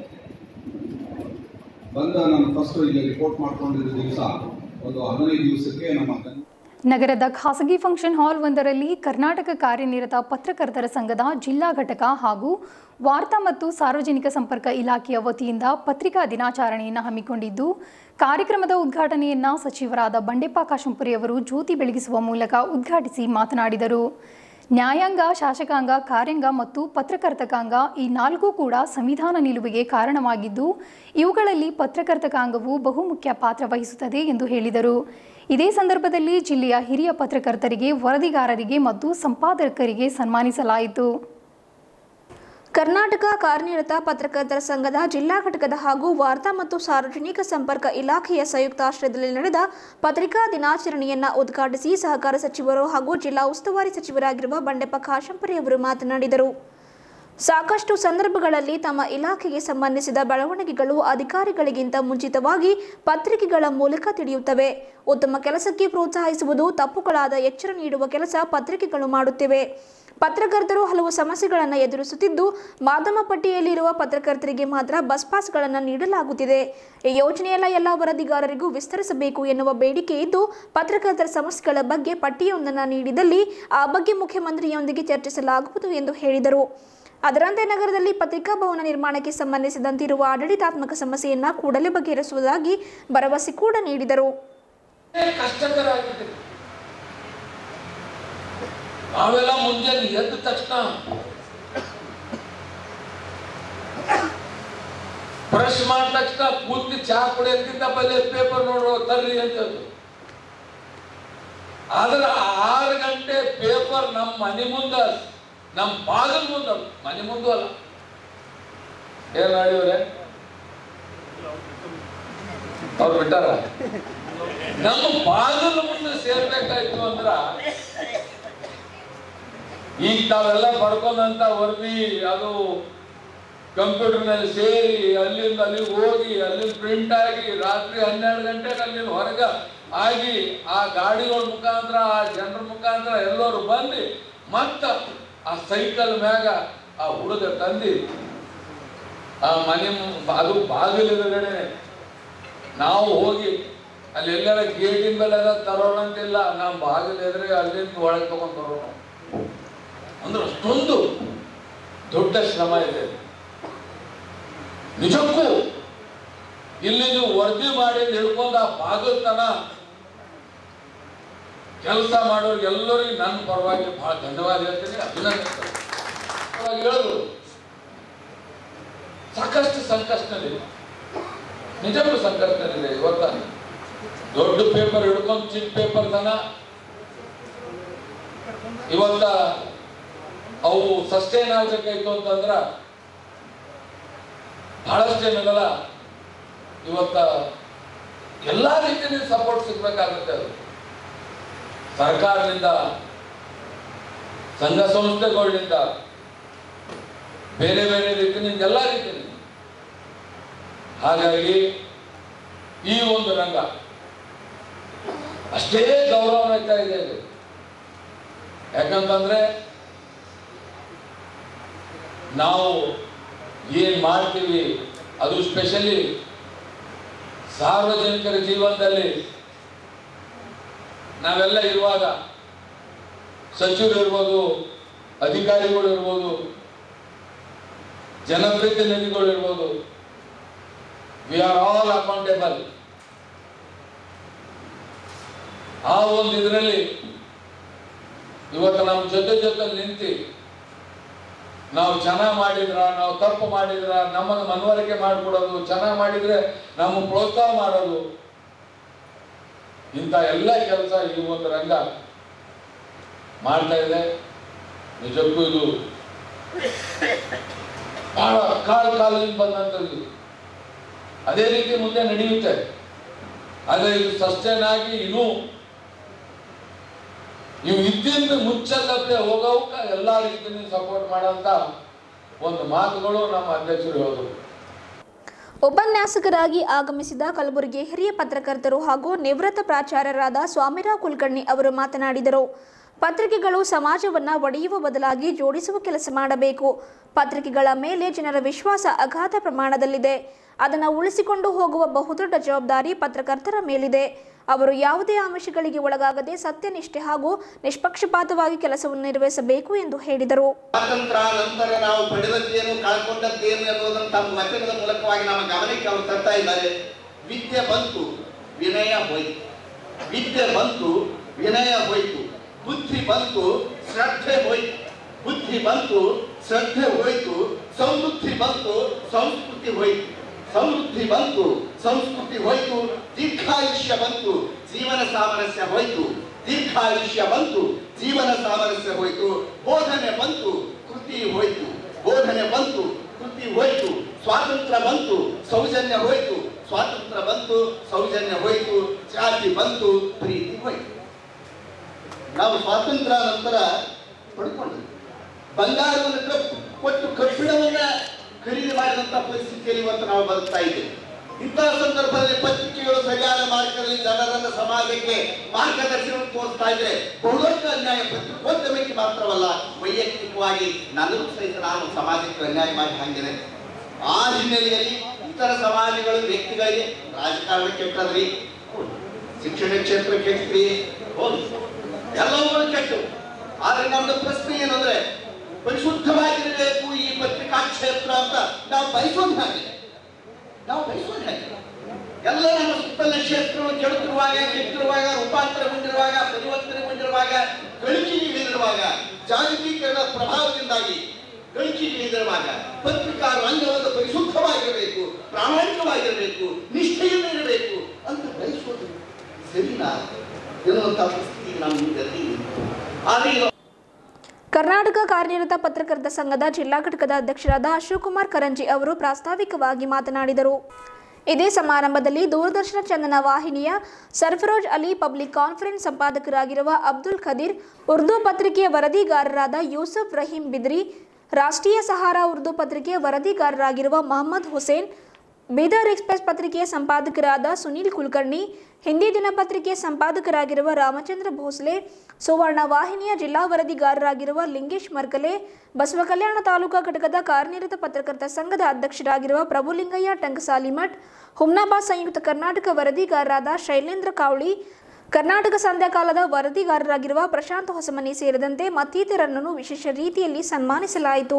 ಬಂದ ನಾನು ಫಸ್ಟ್ ಇಲ್ಲಿ ರಿಪೋರ್ಟ್ ಮಾಡ್ಕೊಂಡಿದ್ದ ದಿವಸ ಒಂದು ಹದಿನೈದು ದಿವಸಕ್ಕೆ ನಮ್ಮ ಗನ್- ನಗರದ ಖಾಸಗಿ ಫಂಕ್ಷನ್ ಹಾಲ್ ಒಂದರಲ್ಲಿ ಕರ್ನಾಟಕ ಕಾರ್ಯನಿರತ ಪತ್ರಕರ್ತರ ಸಂಘದ ಜಿಲ್ಲಾ ಘಟಕ ಹಾಗೂ ವಾರ್ತಾ ಮತ್ತು ಸಾರ್ವಜನಿಕ ಸಂಪರ್ಕ ಇಲಾಖೆಯ ವತಿಯಿಂದ ಪತ್ರಿಕಾ ದಿನಾಚರಣೆಯನ್ನು ಹಮ್ಮಿಕೊಂಡಿದ್ದು ಕಾರ್ಯಕ್ರಮದ ಉದ್ಘಾಟನೆಯನ್ನ ಸಚಿವರಾದ ಬಂಡೆಪ್ಪ ಕಾಶಂಪುರಿ ಅವರು ಜ್ಯೋತಿ ಬೆಳಗಿಸುವ ಮೂಲಕ ಉದ್ಘಾಟಿಸಿ ಮಾತನಾಡಿದರು ನ್ಯಾಯಾಂಗ ಶಾಸಕಾಂಗ ಕಾರ್ಯಾಂಗ ಮತ್ತು ಪತ್ರಕರ್ತಕಾಂಗ ಈ ನಾಲ್ಕು ಕೂಡ ಸಂವಿಧಾನ ನಿಲುವಿಗೆ ಕಾರಣವಾಗಿದ್ದು ಇವುಗಳಲ್ಲಿ ಪತ್ರಕರ್ತಕಾಂಗವು ಬಹುಮುಖ್ಯ ಪಾತ್ರ ವಹಿಸುತ್ತದೆ ಎಂದು ಹೇಳಿದರು ಇದೇ ಸಂದರ್ಭದಲ್ಲಿ ಜಿಲ್ಲೆಯ ಹಿರಿಯ ಪತ್ರಕರ್ತರಿಗೆ ವರದಿಗಾರರಿಗೆ ಮತ್ತು ಸಂಪಾದಕರಿಗೆ ಸನ್ಮಾನಿಸಲಾಯಿತು ಕರ್ನಾಟಕ ಕಾರ್ಯನಿರತ ಪತ್ರಕರ್ತರ ಸಂಘದ ಜಿಲ್ಲಾ ಘಟಕದ ಹಾಗೂ ವಾರ್ತಾ ಮತ್ತು ಸಾರ್ವಜನಿಕ ಸಂಪರ್ಕ ಇಲಾಖೆಯ ಸಂಯುಕ್ತಾಶ್ರಯದಲ್ಲಿ ನಡೆದ ಪತ್ರಿಕಾ ದಿನಾಚರಣೆಯನ್ನ ಉದ್ಘಾಟಿಸಿ ಸಹಕಾರ ಸಚಿವರು ಹಾಗೂ ಜಿಲ್ಲಾ ಉಸ್ತುವಾರಿ ಸಚಿವರಾಗಿರುವ ಬಂಡೆಪ್ಪ ಕಾಶಂಪುರಿ ಅವರು ಮಾತನಾಡಿದರು ಸಾಕಷ್ಟು ಸಂದರ್ಭಗಳಲ್ಲಿ ತಮ್ಮ ಇಲಾಖೆಗೆ ಸಂಬಂಧಿಸಿದ ಬೆಳವಣಿಗೆಗಳು ಅಧಿಕಾರಿಗಳಿಗಿಂತ ಮುಂಚಿತವಾಗಿ ಪತ್ರಿಕೆಗಳ ಮೂಲಕ ತಿಳಿಯುತ್ತವೆ ಉತ್ತಮ ಕೆಲಸಕ್ಕೆ ಪ್ರೋತ್ಸಾಹಿಸುವುದು ತಪ್ಪುಗಳಾದ ಎಚ್ಚರ ನೀಡುವ ಕೆಲಸ ಪತ್ರಿಕೆಗಳು ಮಾಡುತ್ತಿವೆ ಪತ್ರಕರ್ತರು ಹಲವು ಸಮಸ್ಯೆಗಳನ್ನು ಎದುರಿಸುತ್ತಿದ್ದು ಮಾಧ್ಯಮ ಪಟ್ಟಿಯಲ್ಲಿರುವ ಪತ್ರಕರ್ತರಿಗೆ ಮಾತ್ರ ಬಸ್ ಪಾಸ್ಗಳನ್ನು ನೀಡಲಾಗುತ್ತಿದೆ ಈ ಯೋಜನೆಯೆಲ್ಲ ಎಲ್ಲ ವರದಿಗಾರರಿಗೂ ವಿಸ್ತರಿಸಬೇಕು ಎನ್ನುವ ಬೇಡಿಕೆ ಇದ್ದು ಪತ್ರಕರ್ತರ ಸಮಸ್ಯೆಗಳ ಬಗ್ಗೆ ಪಟ್ಟಿಯೊಂದನ್ನು ನೀಡಿದಲ್ಲಿ ಆ ಬಗ್ಗೆ ಮುಖ್ಯಮಂತ್ರಿಯೊಂದಿಗೆ ಚರ್ಚಿಸಲಾಗುವುದು ಎಂದು ಹೇಳಿದರು ಅದರಂತೆ ನಗರದಲ್ಲಿ ಪತ್ರಿಕಾ ಭವನ ನಿರ್ಮಾಣಕ್ಕೆ ಸಂಬಂಧಿಸಿದಂತಿರುವ ಆಡಳಿತಾತ್ಮಕ ಸಮಸ್ಯೆಯನ್ನ ಕೂಡಲೇ ಬಗೆಹರಿಸುವುದಾಗಿ ಭರವಸೆ ಕೂಡ ನೀಡಿದರು ಕಷ್ಟಕರ ಆಗಿದೆ ನಾವೆಲ್ಲ ಮುಂಜಾನೆ ಎದ್ದ ತಕ್ಷಣ ಬ್ರಷ್ ಮಾಡಿದ ತಕ್ಷಣ ಕೂತಿ ಚಹಾ ಕುಡಿಯೋದ್ಕಿಂತ ಬಲ್ಲೆ ಪೇಪರ್ ನೋಡುವ ತರ್ರಿ ಅಂತ ಆದ್ರೆ ಆರು ಗಂಟೆ ಪೇಪರ್ ನಮ್ಮ ಮನೆ ಮುಂದ ನಮ್ಮ ಬಾಗಿಲ್ ಮುಂದ ಮನೆ ಮುಂದೂ ಅಲ್ಲ ಏನ್ ಮಾಡಿವ್ರೆ ಅವ್ರು ಬಿಟ್ಟಾರ ನಮ್ಮ ಬಾಗಿಲು ಮುಂದೆ ಸೇರ್ಬೇಕಾಯ್ತು ಅಂದ್ರ ಈಗ ತಾವೆಲ್ಲ ಪಡ್ಕೊಂಡಂತ ವರದಿ ಅದು ಕಂಪ್ಯೂಟರ್ನಲ್ಲಿ ಸೇರಿ ಅಲ್ಲಿಂದ ಅಲ್ಲಿಗೆ ಹೋಗಿ ಅಲ್ಲಿಂದ ಪ್ರಿಂಟ್ ಆಗಿ ರಾತ್ರಿ ಹನ್ನೆರಡು ಗಂಟೆಗೆ ಅಲ್ಲಿಂದ ಹೊರಗ ಆಗಿ ಆ ಗಾಡಿಗಳ ಮುಖಾಂತರ ಆ ಜನರ ಮುಖಾಂತರ ಎಲ್ಲರೂ ಬಂದು ಮತ್ತ ಆ ಸೈಕಲ್ ಮ್ಯಾಗ ಆ ಹುಡುಗ ತಂದಿ ಆ ಮನೆ ಮು- ಅದು ಬಾಗಿಲು ಎದುರುಗಡೆ ನಾವು ಹೋಗಿ ಅಲ್ಲಿ ಎಲ್ಲರ ಗೇಟಿನ ಮೇಲೆ ಎಲ್ಲ ತರೋಣ ಅಂತಿಲ್ಲ ನಾವು ಬಾಗಿಲು ಎದುರಿಗೆ ಅಲ್ಲಿಂದ ಒಳಗೆ ತಗೊಂಡ್ ಬರೋಣ ಅಂದ್ರೆ ಅಷ್ಟೊಂದು ದೊಡ್ಡ ಶ್ರಮ ಇದೆ ನಿಜಕ್ಕೂ ಇಲ್ಲಿ ನೀವು ವರದಿ ಮಾಡಿ ಹಿಡ್ಕೊಂಡು ಆ ಬಾಗಿಲ್ತನ ಕೆಲಸ ಮಾಡೋರಿಗೆ ಎಲ್ಲರಿಗೂ ನನ್ನ ಪರವಾಗಿ ಬಹಳ ಧನ್ಯವಾದ ಹೇಳ್ತೀನಿ ಅಭಿನಂದಿಸ್ತೀನಿ ಪರವಾಗಿ ಹೇಳಿದ್ರು ಸಾಕಷ್ಟು ಸಂಕಷ್ಟದಲ್ಲಿದೆ ನಿಜಕ್ಕೂ ಸಂಕಷ್ಟದಲ್ಲಿದೆ ಇವತ್ತ ದೊಡ್ಡ ಪೇಪರ್ ಹಿಡ್ಕೊಂಡು ಚಿಕ್ಕ ಪೇಪರ್ ತನ ಇವತ್ತ ಅವು ಸಸ್ಟೈನ್ ಆಗ್ಬೇಕಾಯ್ತು ಅಂತಂದ್ರ ಬಹಳಷ್ಟು ಏನಿಲ್ಲ ಇವತ್ತ ಎಲ್ಲಾ ರೀತಿಯಲ್ಲಿ ಸಪೋರ್ಟ್ ಸಿಗ್ಬೇಕಾಗುತ್ತೆ ಅದು ಸರ್ಕಾರದಿಂದ ಸಂಘ ಸಂಸ್ಥೆಗಳಿಂದ ಬೇರೆ ಬೇರೆ ರೀತಿಯಿಂದ ಎಲ್ಲ ರೀತಿಯಲ್ಲಿ ಹಾಗಾಗಿ ಈ ಒಂದು ರಂಗ ಅಷ್ಟೇ ಗೌರವ ನಡೀತಾ ಇದೆ ಇದು ಯಾಕಂತಂದ್ರೆ ನಾವು ಏನ್ ಮಾಡ್ತೀವಿ ಅದು ಸ್ಪೆಷಲಿ ಸಾರ್ವಜನಿಕರ ಜೀವನದಲ್ಲಿ ನಾವೆಲ್ಲ ಇರುವಾಗ ಸಚಿವರು ಇರ್ಬೋದು ಅಧಿಕಾರಿಗಳು ಇರ್ಬೋದು ಜನಪ್ರತಿನಿಧಿಗಳು ಇರ್ಬೋದು ವಿ ಆರ್ ಆಲ್ ಅಕೌಂಟೇಬಲ್ ಆ ಒಂದು ಇದರಲ್ಲಿ ಇವತ್ತು ನಮ್ಮ ಜೊತೆ ಜೊತೆ ನಿಂತು ನಾವು ಚೆನ್ನಾಗಿ ಮಾಡಿದ್ರ ನಾವು ತಪ್ಪು ಮಾಡಿದ್ರ ನಮ್ಮನ್ನು ಮನವರಿಕೆ ಮಾಡಿಕೊಡೋದು ಚೆನ್ನಾಗಿ ಮಾಡಿದ್ರೆ ನಮ್ಮ ಪ್ರೋತ್ಸಾಹ ಮಾಡೋದು ಇಂಥ ಎಲ್ಲ ಕೆಲಸ ಈ ಒಂದು ರಂಗ ಮಾಡ್ತಾ ಇದೆ ನಿಜಕ್ಕೂ ಇದು ಬಹಳ ಕಾಲ ಕಾಲದಿಂದ ಬಂದಂಥದ್ದು ಅದೇ ರೀತಿ ಮುಂದೆ ನಡೆಯುತ್ತೆ ಆದರೆ ಇದು ಸಸ್ಟೈನ್ ಆಗಿ ಇನ್ನೂ ಇವು ಇದ್ದಿಂದ ಮುಚ್ಚಲ್ಲದೆ ಹೋಗೋಕ ಎಲ್ಲಾ ರೀತಿಯಿಂದ ಸಪೋರ್ಟ್ ಮಾಡಂತ ಒಂದು ಮಾತುಗಳು ನಮ್ಮ ಅಧ್ಯಕ್ಷರು ಹೇಳಿದ್ರು ಉಪನ್ಯಾಸಕರಾಗಿ ಆಗಮಿಸಿದ ಕಲಬುರಗಿ ಹಿರಿಯ ಪತ್ರಕರ್ತರು ಹಾಗೂ ನಿವೃತ್ತ ಪ್ರಾಚಾರ್ಯರಾದ ಸ್ವಾಮಿರಾವ್ ಕುಲಕರ್ಣಿ ಅವರು ಮಾತನಾಡಿದರು ಪತ್ರಿಕೆಗಳು ಸಮಾಜವನ್ನು ಒಡೆಯುವ ಬದಲಾಗಿ ಜೋಡಿಸುವ ಕೆಲಸ ಮಾಡಬೇಕು ಪತ್ರಿಕೆಗಳ ಮೇಲೆ ಜನರ ವಿಶ್ವಾಸ ಅಗಾಧ ಪ್ರಮಾಣದಲ್ಲಿದೆ ಅದನ್ನು ಉಳಿಸಿಕೊಂಡು ಹೋಗುವ ಬಹುದೊಡ್ಡ ಜವಾಬ್ದಾರಿ ಪತ್ರಕರ್ತರ ಮೇಲಿದೆ ಅವರು ಯಾವುದೇ ಆಮಿಷಗಳಿಗೆ ಒಳಗಾಗದೆ ಸತ್ಯನಿಷ್ಠೆ ಹಾಗೂ ನಿಷ್ಪಕ್ಷಪಾತವಾಗಿ ಕೆಲಸವನ್ನು ನಿರ್ವಹಿಸಬೇಕು ಎಂದು ಹೇಳಿದರು ಸ್ವಾತಂತ್ರ್ಯ ನಂತರ ನಾವು ಪಡೆದದ್ದೇನು ಕಳ್ಕೊಂಡದ್ದೇನು ಎನ್ನುವುದನ್ನು ತಮ್ಮ ವಚನದ ಮೂಲಕವಾಗಿ ನಮ್ಮ ಗಮನಕ್ಕೆ ಅವರು ತರ್ತಾ ಇದ್ದಾರೆ ವಿದ್ಯೆ ಬಂತು ವಿನಯ ಹೋಯಿತು ವಿದ್ಯೆ ಬಂತು ವಿನಯ ಹೋಯಿತು ಬುದ್ಧಿ ಬಂತು ಶ್ರದ್ಧೆ ಹೋಯ್ತು ಬುದ್ಧಿ ಬಂತು ಶ್ರದ್ಧೆ ಹೋಯ್ತು ಸಮೃದ್ಧಿ ಬಂತು ಸಂಸ್ಕೃತಿ ಹೋಯ್ತು ಸಮೃದ್ಧಿ ಬಂತು ಸಂಸ್ಕೃತಿ ಹೋಯ್ತು ದೀರ್ಘಾಯುಷ್ಯ ಬಂತು ಜೀವನ ಸಾಮರಸ್ಯ ಹೋಯ್ತು ದೀರ್ಘಾಯುಷ್ಯ ಬಂತು ಜೀವನ ಸಾಮರಸ್ಯ ಹೋಯ್ತು ಬೋಧನೆ ಬಂತು ಕೃತಿ ಹೋಯ್ತು ಬೋಧನೆ ಬಂತು ಕೃತಿ ಹೋಯ್ತು ಸ್ವಾತಂತ್ರ್ಯ ಬಂತು ಸೌಜನ್ಯ ಹೋಯ್ತು ಸ್ವಾತಂತ್ರ್ಯ ಬಂತು ಸೌಜನ್ಯ ಹೋಯ್ತು ಜಾತಿ ಬಂತು ಪ್ರೀತಿ ಹೋಯ್ತು ನಾವು ಸ್ವಾತಂತ್ರ್ಯ ನಂತರ ಪಡ್ಕೊಂಡ್ವಿ ಬಂಗಾರವನ್ನು ಕಪ್ಪು ಕೊಟ್ಟು ಕಬ್ಬಿಣವನ್ನ ಖರೀದಿ ಮಾಡಿದಂತ ಪರಿಸ್ಥಿತಿಯಲ್ಲಿ ಇವತ್ತು ನಾವು ಬದುಕ್ತಾ ಇದ್ದೇವೆ ಇಂತಹ ಸಂದರ್ಭದಲ್ಲಿ ಪತ್ರಿಕೆಗಳು ಸರಿಯಾದ ಮಾರ್ಗದಲ್ಲಿ ಜನರನ್ನ ಸಮಾಜಕ್ಕೆ ಮಾರ್ಗದರ್ಶನ ತೋರಿಸ್ತಾ ಇದ್ರೆ ಬಹುದೊಡ್ಡ ಅನ್ಯಾಯ ಪತ್ರಿಕೋದ್ಯಮಕ್ಕೆ ಮಾತ್ರವಲ್ಲ ವೈಯಕ್ತಿಕವಾಗಿ ನನಗೂ ಸಹಿತ ನಾನು ಸಮಾಜಕ್ಕೆ ಅನ್ಯಾಯ ಮಾಡಿ ಹಾಕಿದೆ ಆ ಹಿನ್ನೆಲೆಯಲ್ಲಿ ಇತರ ಸಮಾಜಗಳು ವ್ಯಕ್ತಿಗಳಿಗೆ ರಾಜಕಾರಣ ಕೆಟ್ಟದ್ರಿ ಹೌದು. ಶಿಕ್ಷಣ ಕ್ಷೇತ್ರ ಕೆಟ್ಟ್ರಿ ಹೌದು ಎಲ್ಲವೂ ಕೆಟ್ಟು ಆದ್ರೆ ನಮ್ದು ಪ್ರಶ್ನೆ ಏನಂದ್ರೆ ಪರಿಶುದ್ಧವಾಗಿರಬೇಕು ಈ ಪತ್ರಿಕಾ ಕ್ಷೇತ್ರ ಅಂತ ನಾವು ಬಯಸೋದು ಹಾಗೆ ನಾವು ಬಯಸೋದು ಹಾಗೆ ಎಲ್ಲ ನಮ್ಮ ಸುತ್ತಲ ಕ್ಷೇತ್ರಗಳು ಕೆಡುತ್ತಿರುವಾಗ ಕೆಟ್ಟಿರುವಾಗ ರೂಪಾಂತರಗೊಂಡಿರುವಾಗ ಪರಿವರ್ತನೆಗೊಂಡಿರುವಾಗ ಗಳಿಕೆಗೆ ಇಳಿದಿರುವಾಗ ಜಾಗತೀಕರಣ ಪ್ರಭಾವದಿಂದಾಗಿ ಗಳಿಕೆಗೆ ಇಳಿದಿರುವಾಗ ಪತ್ರಿಕಾ ರಂಗವನ್ನು ಪರಿಶುದ್ಧವಾಗಿರಬೇಕು ಪ್ರಾಮಾಣಿಕವಾಗಿರಬೇಕು ನಿಷ್ಠೆಯಿಂದ ಇರಬೇಕು ಅಂತ ಬಯಸೋದು ಸರಿನಾ ಎನ್ನುವಂಥ ಪರಿಸ್ಥಿತಿ ನಮ್ಮ ಮುಂದೆ ಆದರೆ ಇದು ಕರ್ನಾಟಕ ಕಾರ್ಯನಿರತ ಪತ್ರಕರ್ತ ಸಂಘದ ಜಿಲ್ಲಾ ಘಟಕದ ಅಧ್ಯಕ್ಷರಾದ ಅಶೋಕ್ ಕುಮಾರ್ ಕರಂಜಿ ಅವರು ಪ್ರಾಸ್ತಾವಿಕವಾಗಿ ಮಾತನಾಡಿದರು ಇದೇ ಸಮಾರಂಭದಲ್ಲಿ ದೂರದರ್ಶನ ಚಂದನ ವಾಹಿನಿಯ ಸರ್ಫರೋಜ್ ಅಲಿ ಪಬ್ಲಿಕ್ ಕಾನ್ಫರೆನ್ಸ್ ಸಂಪಾದಕರಾಗಿರುವ ಅಬ್ದುಲ್ ಖದೀರ್ ಉರ್ದು ಪತ್ರಿಕೆಯ ವರದಿಗಾರರಾದ ಯೂಸುಫ್ ರಹೀಂ ಬಿದ್ರಿ ರಾಷ್ಟ್ರೀಯ ಸಹಾರಾ ಉರ್ದು ಪತ್ರಿಕೆಯ ವರದಿಗಾರರಾಗಿರುವ ಮೊಹಮ್ಮದ್ ಹುಸೇನ್ ಬೀದರ್ ಎಕ್ಸ್ಪ್ರೆಸ್ ಪತ್ರಿಕೆಯ ಸಂಪಾದಕರಾದ ಸುನೀಲ್ ಕುಲಕರ್ಣಿ ಹಿಂದಿ ದಿನಪತ್ರಿಕೆಯ ಸಂಪಾದಕರಾಗಿರುವ ರಾಮಚಂದ್ರ ಭೋಸ್ಲೆ ಸುವರ್ಣ ವಾಹಿನಿಯ ಜಿಲ್ಲಾ ವರದಿಗಾರರಾಗಿರುವ ಲಿಂಗೇಶ್ ಮರ್ಕಲೆ ಬಸವ ಕಲ್ಯಾಣ ತಾಲೂಕಾ ಘಟಕದ ಕಾರ್ಯನಿರತ ಪತ್ರಕರ್ತ ಸಂಘದ ಅಧ್ಯಕ್ಷರಾಗಿರುವ ಪ್ರಭುಲಿಂಗಯ್ಯ ಟಂಕಸಾಲಿಮಠ್ ಹುಮ್ನಾಬಾದ್ ಸಂಯುಕ್ತ ಕರ್ನಾಟಕ ವರದಿಗಾರರಾದ ಶೈಲೇಂದ್ರ ಕಾವಳಿ ಕರ್ನಾಟಕ ಸಂಧ್ಯಾಕಾಲದ ವರದಿಗಾರರಾಗಿರುವ ಪ್ರಶಾಂತ್ ಹೊಸಮನಿ ಸೇರಿದಂತೆ ಮತ್ತಿತರರನ್ನು ವಿಶೇಷ ರೀತಿಯಲ್ಲಿ ಸನ್ಮಾನಿಸಲಾಯಿತು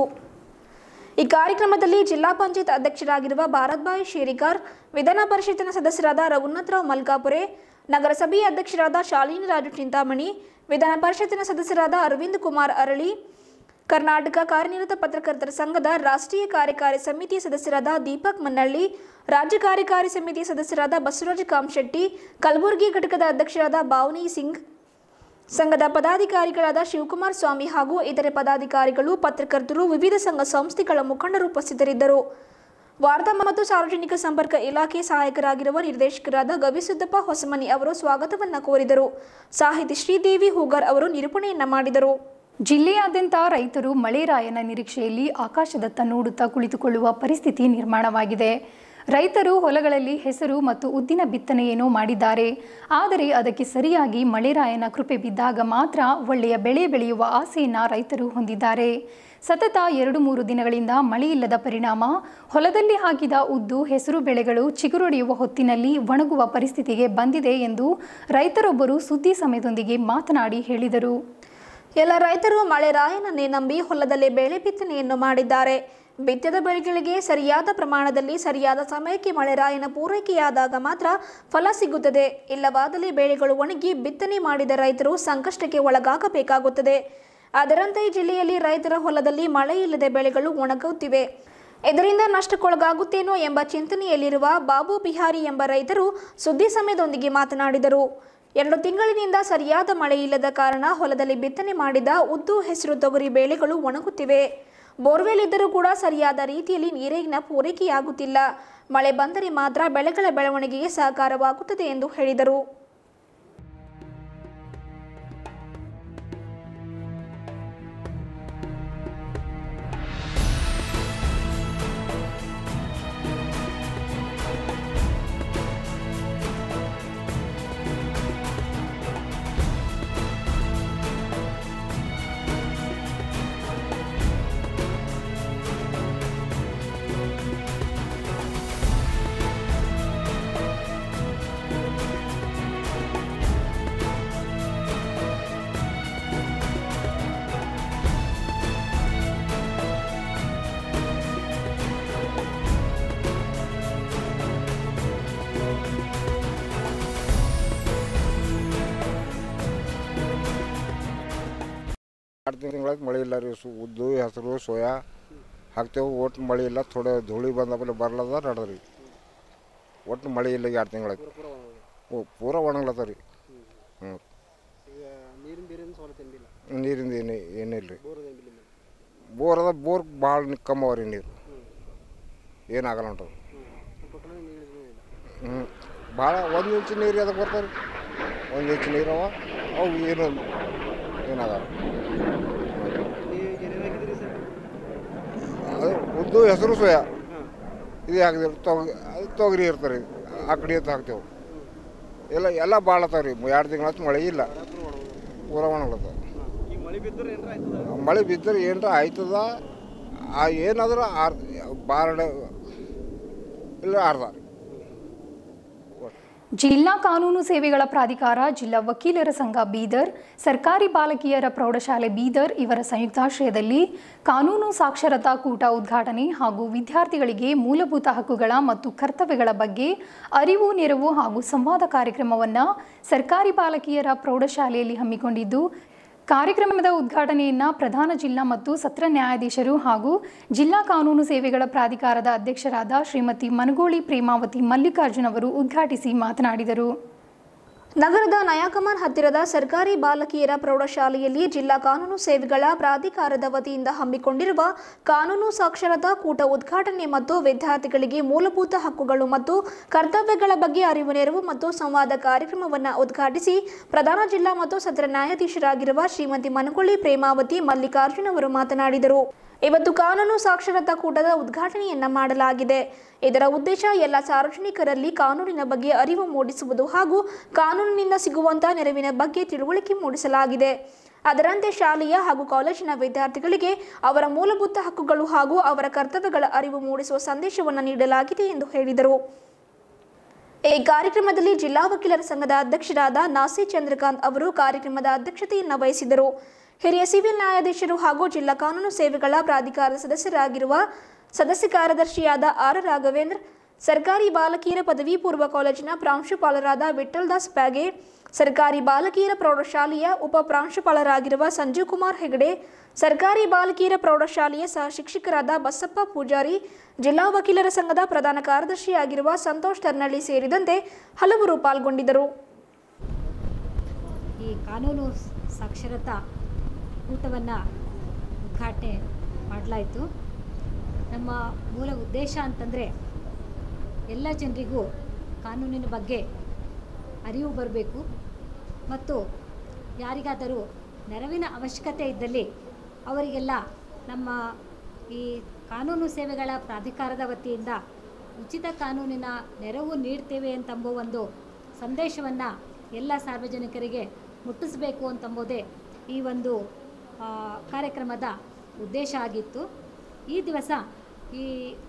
ಈ ಕಾರ್ಯಕ್ರಮದಲ್ಲಿ ಜಿಲ್ಲಾ ಪಂಚಾಯತ್ ಅಧ್ಯಕ್ಷರಾಗಿರುವ ಭಾರತ್ಭಾಯ್ ಶೇರಿಕಾರ್ ವಿಧಾನ ಪರಿಷತ್ತಿನ ಸದಸ್ಯರಾದ ರಘುನಾಥರಾವ್ ಮಲ್ಕಾಪುರೆ ನಗರಸಭೆಯ ಅಧ್ಯಕ್ಷರಾದ ಶಾಲಿನಿ ರಾಜು ಚಿಂತಾಮಣಿ ವಿಧಾನ ಪರಿಷತ್ತಿನ ಸದಸ್ಯರಾದ ಅರವಿಂದ್ ಕುಮಾರ್ ಅರಳಿ ಕರ್ನಾಟಕ ಕಾರ್ಯನಿರತ ಪತ್ರಕರ್ತರ ಸಂಘದ ರಾಷ್ಟ್ರೀಯ ಕಾರ್ಯಕಾರಿ ಸಮಿತಿ ಸದಸ್ಯರಾದ ದೀಪಕ್ ಮನ್ನಳ್ಳಿ ರಾಜ್ಯ ಕಾರ್ಯಕಾರಿ ಸಮಿತಿ ಸದಸ್ಯರಾದ ಬಸವರಾಜ ಕಾಮಶೆಟ್ಟಿ ಕಲಬುರಗಿ ಘಟಕದ ಅಧ್ಯಕ್ಷರಾದ ಭಾವನಿ ಸಿಂಗ್ ಸಂಘದ ಪದಾಧಿಕಾರಿಗಳಾದ ಶಿವಕುಮಾರ್ ಸ್ವಾಮಿ ಹಾಗೂ ಇತರೆ ಪದಾಧಿಕಾರಿಗಳು ಪತ್ರಕರ್ತರು ವಿವಿಧ ಸಂಘ ಸಂಸ್ಥೆಗಳ ಮುಖಂಡರು ಉಪಸ್ಥಿತರಿದ್ದರು ವಾರ್ತಾ ಮತ್ತು ಸಾರ್ವಜನಿಕ ಸಂಪರ್ಕ ಇಲಾಖೆ ಸಹಾಯಕರಾಗಿರುವ ನಿರ್ದೇಶಕರಾದ ಗವಿಸಿದ್ದಪ್ಪ ಹೊಸಮನಿ ಅವರು ಸ್ವಾಗತವನ್ನ ಕೋರಿದರು ಸಾಹಿತಿ ಶ್ರೀದೇವಿ ಹೂಗಾರ್ ಅವರು ನಿರೂಪಣೆಯನ್ನ ಮಾಡಿದರು ಜಿಲ್ಲೆಯಾದ್ಯಂತ ರೈತರು ಮಳೆರಾಯನ ನಿರೀಕ್ಷೆಯಲ್ಲಿ ಆಕಾಶದತ್ತ ನೋಡುತ್ತಾ ಕುಳಿತುಕೊಳ್ಳುವ ಪರಿಸ್ಥಿತಿ ನಿರ್ಮಾಣವಾಗಿದೆ ರೈತರು ಹೊಲಗಳಲ್ಲಿ ಹೆಸರು ಮತ್ತು ಉದ್ದಿನ ಬಿತ್ತನೆಯೇನೋ ಮಾಡಿದ್ದಾರೆ ಆದರೆ ಅದಕ್ಕೆ ಸರಿಯಾಗಿ ಮಳೆರಾಯನ ಕೃಪೆ ಬಿದ್ದಾಗ ಮಾತ್ರ ಒಳ್ಳೆಯ ಬೆಳೆ ಬೆಳೆಯುವ ಆಸೆಯನ್ನ ರೈತರು ಹೊಂದಿದ್ದಾರೆ ಸತತ ಎರಡು ಮೂರು ದಿನಗಳಿಂದ ಮಳೆಯಿಲ್ಲದ ಪರಿಣಾಮ ಹೊಲದಲ್ಲಿ ಹಾಕಿದ ಉದ್ದು ಹೆಸರು ಬೆಳೆಗಳು ಚಿಗುರೊಡೆಯುವ ಹೊತ್ತಿನಲ್ಲಿ ಒಣಗುವ ಪರಿಸ್ಥಿತಿಗೆ ಬಂದಿದೆ ಎಂದು ರೈತರೊಬ್ಬರು ಸುದ್ದಿ ಸಮಯದೊಂದಿಗೆ ಮಾತನಾಡಿ ಹೇಳಿದರು ಎಲ್ಲ ರೈತರು ಮಳೆ ರಾಯನನ್ನೇ ನಂಬಿ ಹೊಲದಲ್ಲಿ ಬೆಳೆ ಬಿತ್ತನೆಯನ್ನು ಮಾಡಿದ್ದಾರೆ ಬಿತ್ತಿದ ಬೆಳೆಗಳಿಗೆ ಸರಿಯಾದ ಪ್ರಮಾಣದಲ್ಲಿ ಸರಿಯಾದ ಸಮಯಕ್ಕೆ ಮಳೆರಾಯನ ಪೂರೈಕೆಯಾದಾಗ ಮಾತ್ರ ಫಲ ಸಿಗುತ್ತದೆ ಇಲ್ಲವಾದಲ್ಲಿ ಬೆಳೆಗಳು ಒಣಗಿ ಬಿತ್ತನೆ ಮಾಡಿದ ರೈತರು ಸಂಕಷ್ಟಕ್ಕೆ ಒಳಗಾಗಬೇಕಾಗುತ್ತದೆ ಅದರಂತೆ ಈ ಜಿಲ್ಲೆಯಲ್ಲಿ ರೈತರ ಹೊಲದಲ್ಲಿ ಮಳೆ ಇಲ್ಲದೆ ಬೆಳೆಗಳು ಒಣಗುತ್ತಿವೆ ಇದರಿಂದ ನಷ್ಟಕ್ಕೊಳಗಾಗುತ್ತೇನೋ ಎಂಬ ಚಿಂತನೆಯಲ್ಲಿರುವ ಬಾಬು ಬಿಹಾರಿ ಎಂಬ ರೈತರು ಸುದ್ದಿ ಸಮಯದೊಂದಿಗೆ ಮಾತನಾಡಿದರು ಎರಡು ತಿಂಗಳಿನಿಂದ ಸರಿಯಾದ ಮಳೆ ಇಲ್ಲದ ಕಾರಣ ಹೊಲದಲ್ಲಿ ಬಿತ್ತನೆ ಮಾಡಿದ ಉದ್ದು ಹೆಸರು ತೊಗರಿ ಬೆಳೆಗಳು ಒಣಗುತ್ತಿವೆ ಬೋರ್ವೆಲ್ ಇದ್ದರೂ ಕೂಡ ಸರಿಯಾದ ರೀತಿಯಲ್ಲಿ ನೀರಿನ ಪೂರೈಕೆಯಾಗುತ್ತಿಲ್ಲ ಮಳೆ ಬಂದರೆ ಮಾತ್ರ ಬೆಳೆಗಳ ಬೆಳವಣಿಗೆಗೆ ಸಹಕಾರವಾಗುತ್ತದೆ ಎಂದು ಹೇಳಿದರು ಎರಡು ತಿಂಗಳಾಯ್ತು ಮಳೆ ಇಲ್ಲ ರೀ ಸು ಉದ್ದು ಹೆಸರು ಸೋಯಾ ಹಾಕ್ತೇವೆ ಒಟ್ಟು ಮಳೆ ಇಲ್ಲ ಥೋಡೆ ಧೂಳಿ ಬಂದಮೇಲೆ ಬರ್ಲದ ನಡ್ದ್ರಿ ಒಟ್ಟು ಮಳೆ ಇಲ್ಲ ಎರಡು ತಿಂಗಳಾಯ್ತು ಓ ಪೂರ ಒಣಗ್ಲತ್ತ ರೀ ಹ್ಞೂ ನೀರಿಂದ ಏನು ಏನಿಲ್ಲ ರೀ ಬೋರ್ ಅದ ಬೋರ್ ಭಾಳ ಕಮ್ಮಿ ಅವ ರೀ ನೀರು ಏನಾಗಲ್ಲ ಹೊಂಟದ ಹ್ಞೂ ಭಾಳ ಒಂದು ಇಂಚು ನೀರು ಅದಕ್ಕೆ ಬರ್ತಾರೆ ಒಂದು ಇಂಚು ನೀರು ಅವ ಅವು ಏನು ಏನಾಗಲ್ಲ ಅದು ಉದ್ದು ಹೆಸರು ಸೋಯಾ ಇದು ಹಾಕಿದ್ರೆ ತೊಗರಿ ಅದು ತೊಗರಿ ಇರ್ತಾರೆ ಆ ಕಡೆ ಅಂತ ಹಾಕ್ತೇವೆ ಎಲ್ಲ ಎಲ್ಲ ಭಾಳ ಅತ್ತಾವ ರೀ ಎರಡು ತಿಂಗಳಾಯ್ತು ಮಳೆ ಇಲ್ಲ ಪೂರ ಒಣಗ್ಲತ್ತಾವ ಮಳೆ ಬಿದ್ದರೆ ಏನರ ಆಯ್ತದ ಆ ಏನಾದರೂ ಆರ್ ಬಾರಡ ಇಲ್ಲ ಅರ್ಧ ಜಿಲ್ಲಾ ಕಾನೂನು ಸೇವೆಗಳ ಪ್ರಾಧಿಕಾರ ಜಿಲ್ಲಾ ವಕೀಲರ ಸಂಘ ಬೀದರ್ ಸರ್ಕಾರಿ ಬಾಲಕಿಯರ ಪ್ರೌಢಶಾಲೆ ಬೀದರ್ ಇವರ ಸಂಯುಕ್ತಾಶ್ರಯದಲ್ಲಿ ಕಾನೂನು ಸಾಕ್ಷರತಾ ಕೂಟ ಉದ್ಘಾಟನೆ ಹಾಗೂ ವಿದ್ಯಾರ್ಥಿಗಳಿಗೆ ಮೂಲಭೂತ ಹಕ್ಕುಗಳ ಮತ್ತು ಕರ್ತವ್ಯಗಳ ಬಗ್ಗೆ ಅರಿವು ನೆರವು ಹಾಗೂ ಸಂವಾದ ಕಾರ್ಯಕ್ರಮವನ್ನು ಸರ್ಕಾರಿ ಬಾಲಕಿಯರ ಪ್ರೌಢಶಾಲೆಯಲ್ಲಿ ಹಮ್ಮಿಕೊಂಡಿದ್ದು ಕಾರ್ಯಕ್ರಮದ ಉದ್ಘಾಟನೆಯನ್ನ ಪ್ರಧಾನ ಜಿಲ್ಲಾ ಮತ್ತು ಸತ್ರ ನ್ಯಾಯಾಧೀಶರು ಹಾಗೂ ಜಿಲ್ಲಾ ಕಾನೂನು ಸೇವೆಗಳ ಪ್ರಾಧಿಕಾರದ ಅಧ್ಯಕ್ಷರಾದ ಶ್ರೀಮತಿ ಮನಗೋಳಿ ಪ್ರೇಮಾವತಿ ಮಲ್ಲಿಕಾರ್ಜುನ್ ಅವರು ಉದ್ಘಾಟಿಸಿ ಮಾತನಾಡಿದರು ನಗರದ ನಯಾಕಮಾನ್ ಹತ್ತಿರದ ಸರ್ಕಾರಿ ಬಾಲಕಿಯರ ಪ್ರೌಢಶಾಲೆಯಲ್ಲಿ ಜಿಲ್ಲಾ ಕಾನೂನು ಸೇವೆಗಳ ಪ್ರಾಧಿಕಾರದ ವತಿಯಿಂದ ಹಮ್ಮಿಕೊಂಡಿರುವ ಕಾನೂನು ಸಾಕ್ಷರತಾ ಕೂಟ ಉದ್ಘಾಟನೆ ಮತ್ತು ವಿದ್ಯಾರ್ಥಿಗಳಿಗೆ ಮೂಲಭೂತ ಹಕ್ಕುಗಳು ಮತ್ತು ಕರ್ತವ್ಯಗಳ ಬಗ್ಗೆ ಅರಿವು ನೆರವು ಮತ್ತು ಸಂವಾದ ಕಾರ್ಯಕ್ರಮವನ್ನು ಉದ್ಘಾಟಿಸಿ ಪ್ರಧಾನ ಜಿಲ್ಲಾ ಮತ್ತು ಸತ್ರ ನ್ಯಾಯಾಧೀಶರಾಗಿರುವ ಶ್ರೀಮತಿ ಮನಗೊಳ್ಳಿ ಪ್ರೇಮಾವತಿ ಮಲ್ಲಿಕಾರ್ಜುನ್ ಅವರು ಮಾತನಾಡಿದರು ಇವತ್ತು ಕಾನೂನು ಸಾಕ್ಷರತಾ ಕೂಟದ ಉದ್ಘಾಟನೆಯನ್ನ ಮಾಡಲಾಗಿದೆ ಇದರ ಉದ್ದೇಶ ಎಲ್ಲ ಸಾರ್ವಜನಿಕರಲ್ಲಿ ಕಾನೂನಿನ ಬಗ್ಗೆ ಅರಿವು ಮೂಡಿಸುವುದು ಹಾಗೂ ಕಾನೂನಿನಿಂದ ಸಿಗುವಂತಹ ನೆರವಿನ ಬಗ್ಗೆ ತಿಳುವಳಿಕೆ ಮೂಡಿಸಲಾಗಿದೆ ಅದರಂತೆ ಶಾಲೆಯ ಹಾಗೂ ಕಾಲೇಜಿನ ವಿದ್ಯಾರ್ಥಿಗಳಿಗೆ ಅವರ ಮೂಲಭೂತ ಹಕ್ಕುಗಳು ಹಾಗೂ ಅವರ ಕರ್ತವ್ಯಗಳ ಅರಿವು ಮೂಡಿಸುವ ಸಂದೇಶವನ್ನು ನೀಡಲಾಗಿದೆ ಎಂದು ಹೇಳಿದರು ಈ ಕಾರ್ಯಕ್ರಮದಲ್ಲಿ ಜಿಲ್ಲಾ ವಕೀಲರ ಸಂಘದ ಅಧ್ಯಕ್ಷರಾದ ನಾಸಿ ಚಂದ್ರಕಾಂತ್ ಅವರು ಕಾರ್ಯಕ್ರಮದ ಅಧ್ಯಕ್ಷತೆಯನ್ನು ವಹಿಸಿದರು ಹಿರಿಯ ಸಿವಿಲ್ ನ್ಯಾಯಾಧೀಶರು ಹಾಗೂ ಜಿಲ್ಲಾ ಕಾನೂನು ಸೇವೆಗಳ ಪ್ರಾಧಿಕಾರದ ಸದಸ್ಯರಾಗಿರುವ ಸದಸ್ಯ ಕಾರ್ಯದರ್ಶಿಯಾದ ಆರ್ ರಾಘವೇಂದ್ರ ಸರ್ಕಾರಿ ಬಾಲಕಿಯರ ಪದವಿ ಪೂರ್ವ ಕಾಲೇಜಿನ ಪ್ರಾಂಶುಪಾಲರಾದ ವಿಠಲ್ ದಾಸ್ ಪ್ಯಾಗೆ ಸರ್ಕಾರಿ ಬಾಲಕಿಯರ ಪ್ರೌಢಶಾಲೆಯ ಉಪ ಪ್ರಾಂಶುಪಾಲರಾಗಿರುವ ಸಂಜೀವ್ ಕುಮಾರ್ ಹೆಗಡೆ ಸರ್ಕಾರಿ ಬಾಲಕಿಯರ ಪ್ರೌಢಶಾಲೆಯ ಸಹ ಶಿಕ್ಷಕರಾದ ಬಸಪ್ಪ ಪೂಜಾರಿ ಜಿಲ್ಲಾ ವಕೀಲರ ಸಂಘದ ಪ್ರಧಾನ ಕಾರ್ಯದರ್ಶಿಯಾಗಿರುವ ಸಂತೋಷ್ ತರ್ನಳ್ಳಿ ಸೇರಿದಂತೆ ಹಲವರು ಪಾಲ್ಗೊಂಡಿದ್ದರು ಈ ಕಾನೂನು ಸಾಕ್ಷರತಾ ಕೂಟವನ್ನು ಉದ್ಘಾಟನೆ ಮಾಡಲಾಯಿತು ನಮ್ಮ ಮೂಲ ಉದ್ದೇಶ ಅಂತಂದರೆ ಎಲ್ಲ ಜನರಿಗೂ ಕಾನೂನಿನ ಬಗ್ಗೆ ಅರಿವು ಬರಬೇಕು ಮತ್ತು ಯಾರಿಗಾದರೂ ನೆರವಿನ ಅವಶ್ಯಕತೆ ಇದ್ದಲ್ಲಿ ಅವರಿಗೆಲ್ಲ ನಮ್ಮ ಈ ಕಾನೂನು ಸೇವೆಗಳ ಪ್ರಾಧಿಕಾರದ ವತಿಯಿಂದ ಉಚಿತ ಕಾನೂನಿನ ನೆರವು ನೀಡ್ತೇವೆ ಅಂತಂಬೋ ಒಂದು ಸಂದೇಶವನ್ನು ಎಲ್ಲ ಸಾರ್ವಜನಿಕರಿಗೆ ಮುಟ್ಟಿಸಬೇಕು ಅಂತಂಬೋದೇ ಈ ಒಂದು ಆ, ಕಾರ್ಯಕ್ರಮದ ಉದ್ದೇಶ ಆಗಿತ್ತು ಈ ದಿವಸ ಈ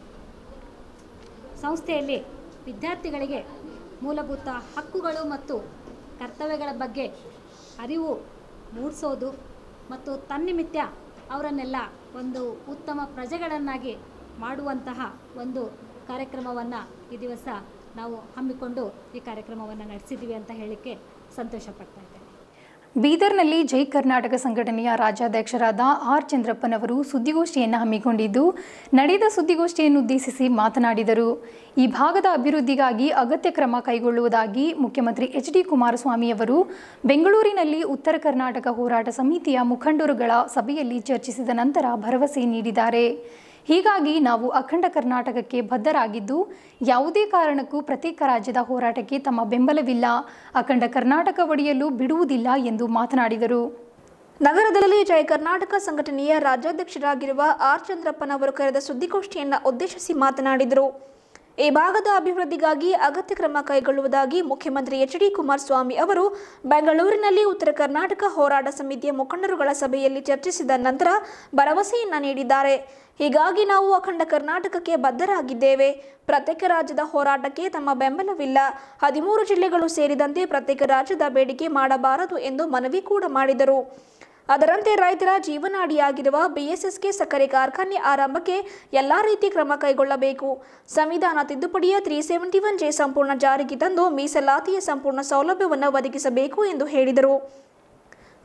ಸಂಸ್ಥೆಯಲ್ಲಿ ವಿದ್ಯಾರ್ಥಿಗಳಿಗೆ ಮೂಲಭೂತ ಹಕ್ಕುಗಳು ಮತ್ತು ಕರ್ತವ್ಯಗಳ ಬಗ್ಗೆ ಅರಿವು ಮೂಡಿಸೋದು ಮತ್ತು ತನ್ನಿಮಿತ್ಯ ಅವರನ್ನೆಲ್ಲ ಒಂದು ಉತ್ತಮ ಪ್ರಜೆಗಳನ್ನಾಗಿ ಮಾಡುವಂತಹ ಒಂದು ಕಾರ್ಯಕ್ರಮವನ್ನು ಈ ದಿವಸ ನಾವು ಹಮ್ಮಿಕೊಂಡು ಈ ಕಾರ್ಯಕ್ರಮವನ್ನು ನಡೆಸಿದ್ದೀವಿ ಅಂತ ಹೇಳಲಿಕ್ಕೆ ಸಂತೋಷ ಪಡ್ತಾ ಇದ್ದೇನೆ ಬೀದರ್ನಲ್ಲಿ ಜೈ ಕರ್ನಾಟಕ ಸಂಘಟನೆಯ ರಾಜ್ಯಾಧ್ಯಕ್ಷರಾದ ಆರ್ ಚಂದ್ರಪ್ಪನವರು ಸುದ್ದಿಗೋಷ್ಠಿಯನ್ನು ಹಮ್ಮಿಕೊಂಡಿದ್ದು ನಡೆದ ಸುದ್ದಿಗೋಷ್ಠಿಯನ್ನು ಉದ್ದೇಶಿಸಿ ಮಾತನಾಡಿದರು ಈ ಭಾಗದ ಅಭಿವೃದ್ಧಿಗಾಗಿ ಅಗತ್ಯ ಕ್ರಮ ಕೈಗೊಳ್ಳುವುದಾಗಿ ಮುಖ್ಯಮಂತ್ರಿ ಎಚ್ ಡಿ ಕುಮಾರಸ್ವಾಮಿಯವರು ಬೆಂಗಳೂರಿನಲ್ಲಿ ಉತ್ತರ ಕರ್ನಾಟಕ ಹೋರಾಟ ಸಮಿತಿಯ ಮುಖಂಡರುಗಳ ಸಭೆಯಲ್ಲಿ ಚರ್ಚಿಸಿದ ನಂತರ ಭರವಸೆ ನೀಡಿದ್ದಾರೆ ಹೀಗಾಗಿ ನಾವು ಅಖಂಡ ಕರ್ನಾಟಕಕ್ಕೆ ಬದ್ಧರಾಗಿದ್ದು ಯಾವುದೇ ಕಾರಣಕ್ಕೂ ಪ್ರತ್ಯೇಕ ರಾಜ್ಯದ ಹೋರಾಟಕ್ಕೆ ತಮ್ಮ ಬೆಂಬಲವಿಲ್ಲ ಅಖಂಡ ಕರ್ನಾಟಕ ಒಡೆಯಲು ಬಿಡುವುದಿಲ್ಲ ಎಂದು ಮಾತನಾಡಿದರು ನಗರದಲ್ಲಿ ಜಯ ಕರ್ನಾಟಕ ಸಂಘಟನೆಯ ರಾಜ್ಯಾಧ್ಯಕ್ಷರಾಗಿರುವ ಆರ್ ಚಂದ್ರಪ್ಪನವರು ಕರೆದ ಸುದ್ದಿಗೋಷ್ಠಿಯನ್ನು ಉದ್ದೇಶಿಸಿ ಮಾತನಾಡಿದರು ಈ ಭಾಗದ ಅಭಿವೃದ್ಧಿಗಾಗಿ ಅಗತ್ಯ ಕ್ರಮ ಕೈಗೊಳ್ಳುವುದಾಗಿ ಮುಖ್ಯಮಂತ್ರಿ ಎಚ್ ಡಿ ಕುಮಾರಸ್ವಾಮಿ ಅವರು ಬೆಂಗಳೂರಿನಲ್ಲಿ ಉತ್ತರ ಕರ್ನಾಟಕ ಹೋರಾಟ ಸಮಿತಿಯ ಮುಖಂಡರುಗಳ ಸಭೆಯಲ್ಲಿ ಚರ್ಚಿಸಿದ ನಂತರ ಭರವಸೆಯನ್ನ ನೀಡಿದ್ದಾರೆ ಹೀಗಾಗಿ ನಾವು ಅಖಂಡ ಕರ್ನಾಟಕಕ್ಕೆ ಬದ್ಧರಾಗಿದ್ದೇವೆ ಪ್ರತ್ಯೇಕ ರಾಜ್ಯದ ಹೋರಾಟಕ್ಕೆ ತಮ್ಮ ಬೆಂಬಲವಿಲ್ಲ ಹದಿಮೂರು ಜಿಲ್ಲೆಗಳು ಸೇರಿದಂತೆ ಪ್ರತ್ಯೇಕ ರಾಜ್ಯದ ಬೇಡಿಕೆ ಮಾಡಬಾರದು ಎಂದು ಮನವಿ ಕೂಡ ಮಾಡಿದರು ಅದರಂತೆ ರೈತರ ಜೀವನಾಡಿಯಾಗಿರುವ ಬಿಎಸ್ಎಸ್ಕೆ ಸಕ್ಕರೆ ಕಾರ್ಖಾನೆ ಆರಂಭಕ್ಕೆ ಎಲ್ಲ ರೀತಿ ಕ್ರಮ ಕೈಗೊಳ್ಳಬೇಕು ಸಂವಿಧಾನ ತಿದ್ದುಪಡಿಯ ತ್ರೀ ಸೆವೆಂಟಿ ಒನ್ ಜೆ ಸಂಪೂರ್ಣ ಜಾರಿಗೆ ತಂದು ಮೀಸಲಾತಿಯ ಸಂಪೂರ್ಣ ಸೌಲಭ್ಯವನ್ನು ಒದಗಿಸಬೇಕು ಎಂದು ಹೇಳಿದರು